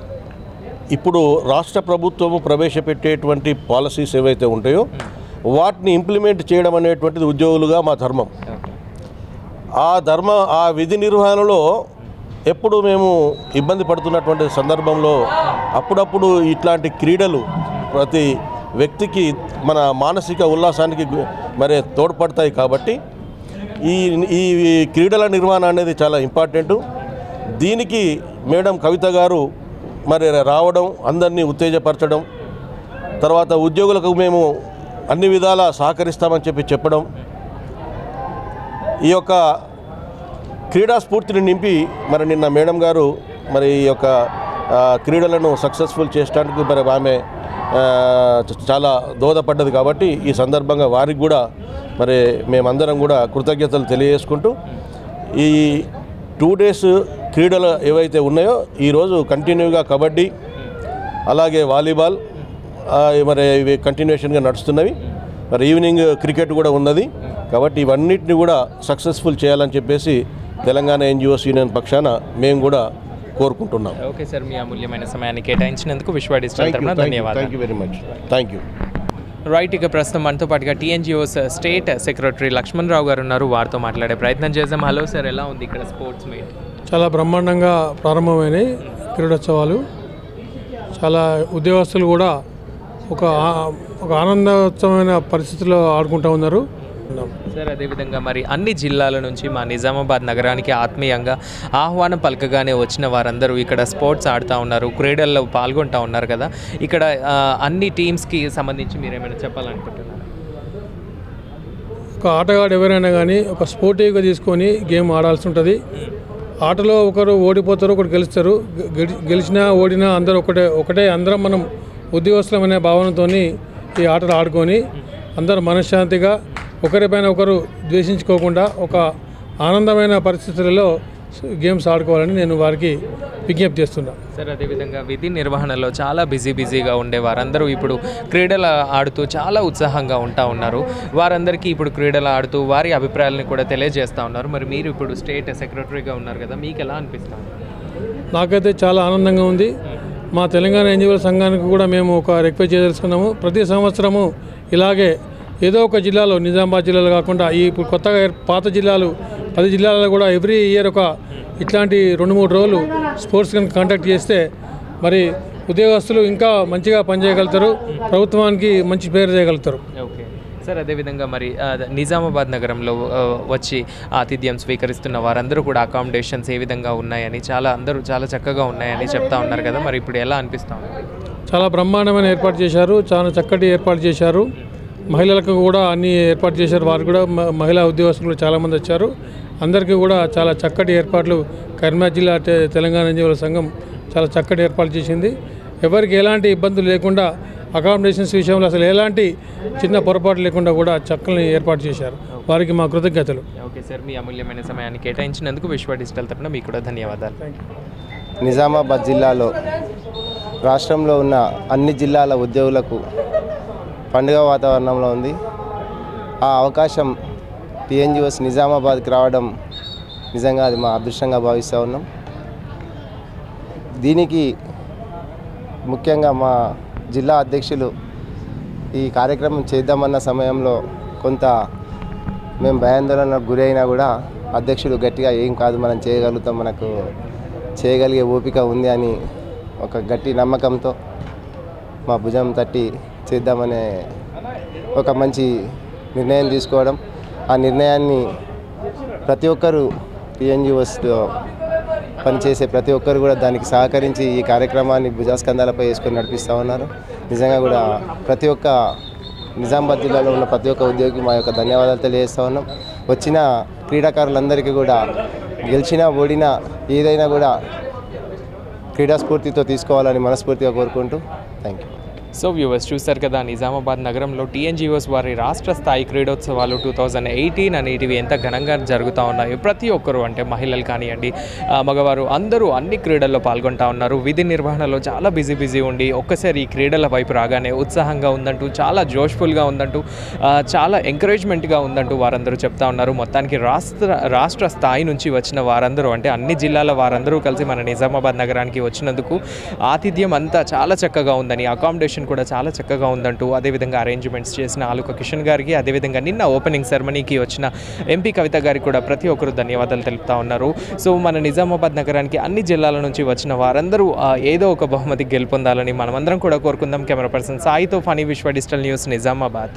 ఇప్పుడు రాష్ట్ర ప్రభుత్వము ప్రవేశపెట్టేటువంటి పాలసీస్ ఏవైతే ఉంటాయో వాటిని ఇంప్లిమెంట్ చేయడం అనేటువంటిది ఉద్యోగులుగా మా ధర్మం ఆ ధర్మ ఆ విధి నిర్వహణలో ఎప్పుడు మేము ఇబ్బంది పడుతున్నటువంటి సందర్భంలో అప్పుడప్పుడు ఇట్లాంటి క్రీడలు ప్రతి వ్యక్తికి మన మానసిక ఉల్లాసానికి గు- మరి తోడ్పడతాయి కాబట్టి ఈ ఈ క్రీడల నిర్వహణ అనేది చాలా ఇంపార్టెంట్ దీనికి మేడం కవిత గారు మరి రావడం అందరినీ ఉత్తేజపరచడం తర్వాత ఉద్యోగులకు మేము అన్ని విధాలా సహకరిస్తామని చెప్పి చెప్పడం ఈ యొక్క క్రీడా స్ఫూర్తిని నింపి మరి నిన్న మేడం గారు మరి ఈ యొక్క ఆ, క్రీడలను సక్సెస్ఫుల్ చేయడానికి మరి ఆమె ఆ, చ- చాలా దోహదపడ్డది కాబట్టి ఈ సందర్భంగా వారికి కూడా మరి మేమందరం కూడా కృతజ్ఞతలు తెలియజేసుకుంటూ ఈ టూ డేస్ క్రీడలు ఏవైతే ఉన్నాయో ఈరోజు కంటిన్యూగా కబడ్డీ అలాగే వాలీబాల్ ఆ, మరి ఇవి కంటిన్యూషన్గా నడుస్తున్నవి మరి ఈవినింగ్ క్రికెట్ కూడా ఉన్నది కాబట్టి ఇవన్నిటిని కూడా సక్సెస్ఫుల్ చేయాలని చెప్పేసి తెలంగాణ ఎన్జిఓస్ యూనియన్ పక్షాన మేము కూడా కోరుకుంటున్నాం ఓకే సార్ మీ అమూల్యమైన సమయాన్ని కేటాయించినందుకు విశ్వ డిజిటల్ తరఫున థ్యాంక్ యూ ధన్యవాదాలు very much thank you right ఇక ప్రస్తుతం మనతో పాటుగా TNGOs state secretary Lakshman Rao garu ఉన్నారు వారితో మాట్లాడే ప్రయత్నం చేద్దాం హలో సార్ ఎలా ఉంది ఇక్కడ స్పోర్ట్స్ మీట్ చాలా బ్రహ్మాండంగా ప్రారంభమైనాయి క్రీడోత్సవాలు చాలా ఉద్యోగస్తులు కూడా ఒక ఆ- ఒక ఆనందోత్సవమైన పరిస్థితుల్లో ఆడుకుంటూ ఉన్నారు సార్ అదేవిధంగా మరి అన్ని జిల్లాల నుంచి మా నిజామాబాద్ నగరానికి ఆత్మీయంగా ఆహ్వానం పలకగానే వచ్చిన వారందరూ ఇక్కడ స్పోర్ట్స్ ఆడుతూ ఉన్నారు క్రీడల్లో పాల్గొంటూ ఉన్నారు కదా ఇక్కడ ఆ, అన్ని టీమ్స్కి సంబంధించి మీరు ఏమైనా చెప్పాలనుకుంటున్నారు ఒక ఆటగాడు ఎవరైనా కానీ ఒక స్పోర్టివ్గా తీసుకొని గేమ్ ఆడాల్సి ఉంటుంది ఆటలో ఒకరు ఓడిపోతారు ఒకరు గెలుస్తారు గె- గెలి- గెలిచినా ఓడినా అందరూ ఒకటే ఒకటే అందరం మనం ఉద్యోగస్తులం అనే భావనతో ఈ ఆటలు ఆడుకొని అందరూ మనశ్శాంతిగా ఒకరిపైన ఒకరు ద్వేషించుకోకుండా ఒక ఆనందమైన పరిస్థితులలో గేమ్స్ ఆడుకోవాలని నేను వారికి విజ్ఞప్తి చేస్తున్నాను సార్ అదేవిధంగా విధి నిర్వహణలో చాలా బిజీ బిజీగా ఉండే వారందరూ ఇప్పుడు క్రీడలు ఆడుతూ చాలా ఉత్సాహంగా ఉంటా ఉన్నారు వారందరికీ ఇప్పుడు క్రీడలు ఆడుతూ వారి అభిప్రాయాలను కూడా తెలియజేస్తూ ఉన్నారు మరి మీరు ఇప్పుడు స్టేట్ సెక్రటరీగా ఉన్నారు కదా మీకు ఎలా అనిపిస్తుంది నాకైతే చాలా ఆనందంగా ఉంది మా తెలంగాణ ఎన్జిఓల సంఘానికి కూడా మేము ఒక రిక్వెస్ట్ చేయదలుచుకున్నాము ప్రతి సంవత్సరము ఇలాగే ఏదో ఒక జిల్లాలో నిజామాబాద్ జిల్లాలో కాకుండా ఈ ఇప్పుడు కొత్తగా ఏర్- పాత జిల్లాలు పది జిల్లాలలో కూడా ఎవ్రీ ఇయర్ ఒక ఇట్లాంటి రెండు మూడు రోజులు స్పోర్ట్స్ కనుక కండక్ట్ చేస్తే మరి ఉద్యోగస్తులు ఇంకా మంచిగా పనిచేయగలుగుతారు ప్రభుత్వానికి మంచి పేరు చేయగలుగుతారు ఓకే సార్ అదేవిధంగా మరి ఆ, నిజామాబాద్ నగరంలో ఆ, వచ్చి ఆతిథ్యం స్వీకరిస్తున్న వారందరూ కూడా అకామిడేషన్స్ ఏ విధంగా ఉన్నాయని చాలా అందరూ చాలా చక్కగా ఉన్నాయని చెప్తా ఉన్నారు కదా మరి ఇప్పుడు ఎలా అనిపిస్తా ఉంది చాలా బ్రహ్మాండమైన ఏర్పాటు చేశారు చాలా చక్కటి ఏర్పాటు చేశారు మహిళలకు కూడా అన్ని ఏర్పాటు చేశారు వారు కూడా మ- మహిళా ఉద్యోగస్తులు కూడా చాలామంది వచ్చారు అందరికీ కూడా చాలా చక్కటి ఏర్పాట్లు కరీంనగర్ జిల్లా తె- తెలంగాణ ఎన్జిఓల సంఘం చాలా చక్కటి ఏర్పాటు చేసింది ఎవరికి ఎలాంటి ఇబ్బందులు లేకుండా అకామిడేషన్స్ విషయంలో అసలు ఎలాంటి చిన్న పొరపాటు లేకుండా కూడా చక్కని ఏర్పాటు చేశారు వారికి మా కృతజ్ఞతలు ఓకే సార్ మీ అమూల్యమైన సమయాన్ని కేటాయించినందుకు విశ్వ డిజిటల్ తరపున మీకు కూడా ధన్యవాదాలు నిజామాబాద్ జిల్లాలో రాష్ట్రంలో ఉన్న అన్ని జిల్లాల ఉద్యోగులకు పండుగ వాతావరణంలో ఉంది ఆ అవకాశం టీఎన్జిఓస్ నిజామాబాద్కి రావడం నిజంగా అది మా అదృష్టంగా భావిస్తూ ఉన్నాం దీనికి ముఖ్యంగా మా జిల్లా అధ్యక్షులు ఈ కార్యక్రమం చేద్దామన్న సమయంలో కొంత మేము భయాందోళనకు గురైనా కూడా అధ్యక్షుడు గట్టిగా ఏం కాదు మనం చేయగలుగుతాం మనకు చేయగలిగే ఓపిక ఉంది అని ఒక గట్టి నమ్మకంతో మా భుజం తట్టి చేద్దామనే ఒక మంచి నిర్ణయం తీసుకోవడం ఆ నిర్ణయాన్ని ప్రతి ఒక్కరూ టీఎన్జిఓస్లో పనిచేసే ప్రతి ఒక్కరు కూడా దానికి సహకరించి ఈ కార్యక్రమాన్ని భుజాస్కంధాలపై వేసుకొని నడిపిస్తూ ఉన్నారు నిజంగా కూడా ప్రతి ఒక్క నిజామాబాద్ జిల్లాలో ఉన్న ప్రతి ఒక్క ఉద్యోగికి మా యొక్క ధన్యవాదాలు తెలియజేస్తూ ఉన్నాం వచ్చిన క్రీడాకారులందరికీ కూడా గెలిచినా ఓడినా ఏదైనా కూడా క్రీడా స్ఫూర్తితో తీసుకోవాలని మనస్ఫూర్తిగా కోరుకుంటూ థ్యాంక్ యూ సో వ్యూవర్స్ చూశారు కదా నిజామాబాద్ నగరంలో టీఎన్జిఓస్ వారి రాష్ట్ర స్థాయి క్రీడోత్సవాలు టూ థౌజండ్ ఎయిటీన్ అనేటివి ఎంత ఘనంగా జరుగుతూ ఉన్నాయో ప్రతి ఒక్కరు అంటే మహిళలు కానివ్వండి ఆ, మగవారు అందరూ అన్ని క్రీడల్లో పాల్గొంటా ఉన్నారు విధి నిర్వహణలో చాలా బిజీ బిజీ ఉండి ఒక్కసారి ఈ క్రీడల వైపు రాగానే ఉత్సాహంగా ఉందంటూ చాలా జోష్ఫుల్గా ఉందంటూ ఆ, చాలా ఎంకరేజ్మెంట్గా ఉందంటూ వారందరూ చెప్తా ఉన్నారు మొత్తానికి రాష్ట్ర రాష్ట్ర స్థాయి నుంచి వచ్చిన వారందరూ అంటే అన్ని జిల్లాల వారందరూ కలిసి మన నిజామాబాద్ నగరానికి వచ్చినందుకు ఆతిథ్యం అంతా చాలా చక్కగా ఉందని అకామిడేషన్ కూడా చాలా చక్కగా ఉందంటూ అదేవిధంగా అరేంజ్మెంట్స్ చేసిన ఆలుక కిషన్ గారికి అదేవిధంగా నిన్న ఓపెనింగ్ సెరమనీకి వచ్చిన ఎంపీ కవిత గారికి కూడా ప్రతి ఒక్కరు ధన్యవాదాలు తెలుపుతా ఉన్నారు సో మన నిజామాబాద్ నగరానికి అన్ని జిల్లాల నుంచి వచ్చిన వారందరూ ఆ, ఏదో ఒక బహుమతి గెలుపొందాలని మనమందరం కూడా కోరుకుందాం కెమెరా పర్సన్ సాయితో ఫనీ విశ్వ డిజిటల్ న్యూస్ నిజామాబాద్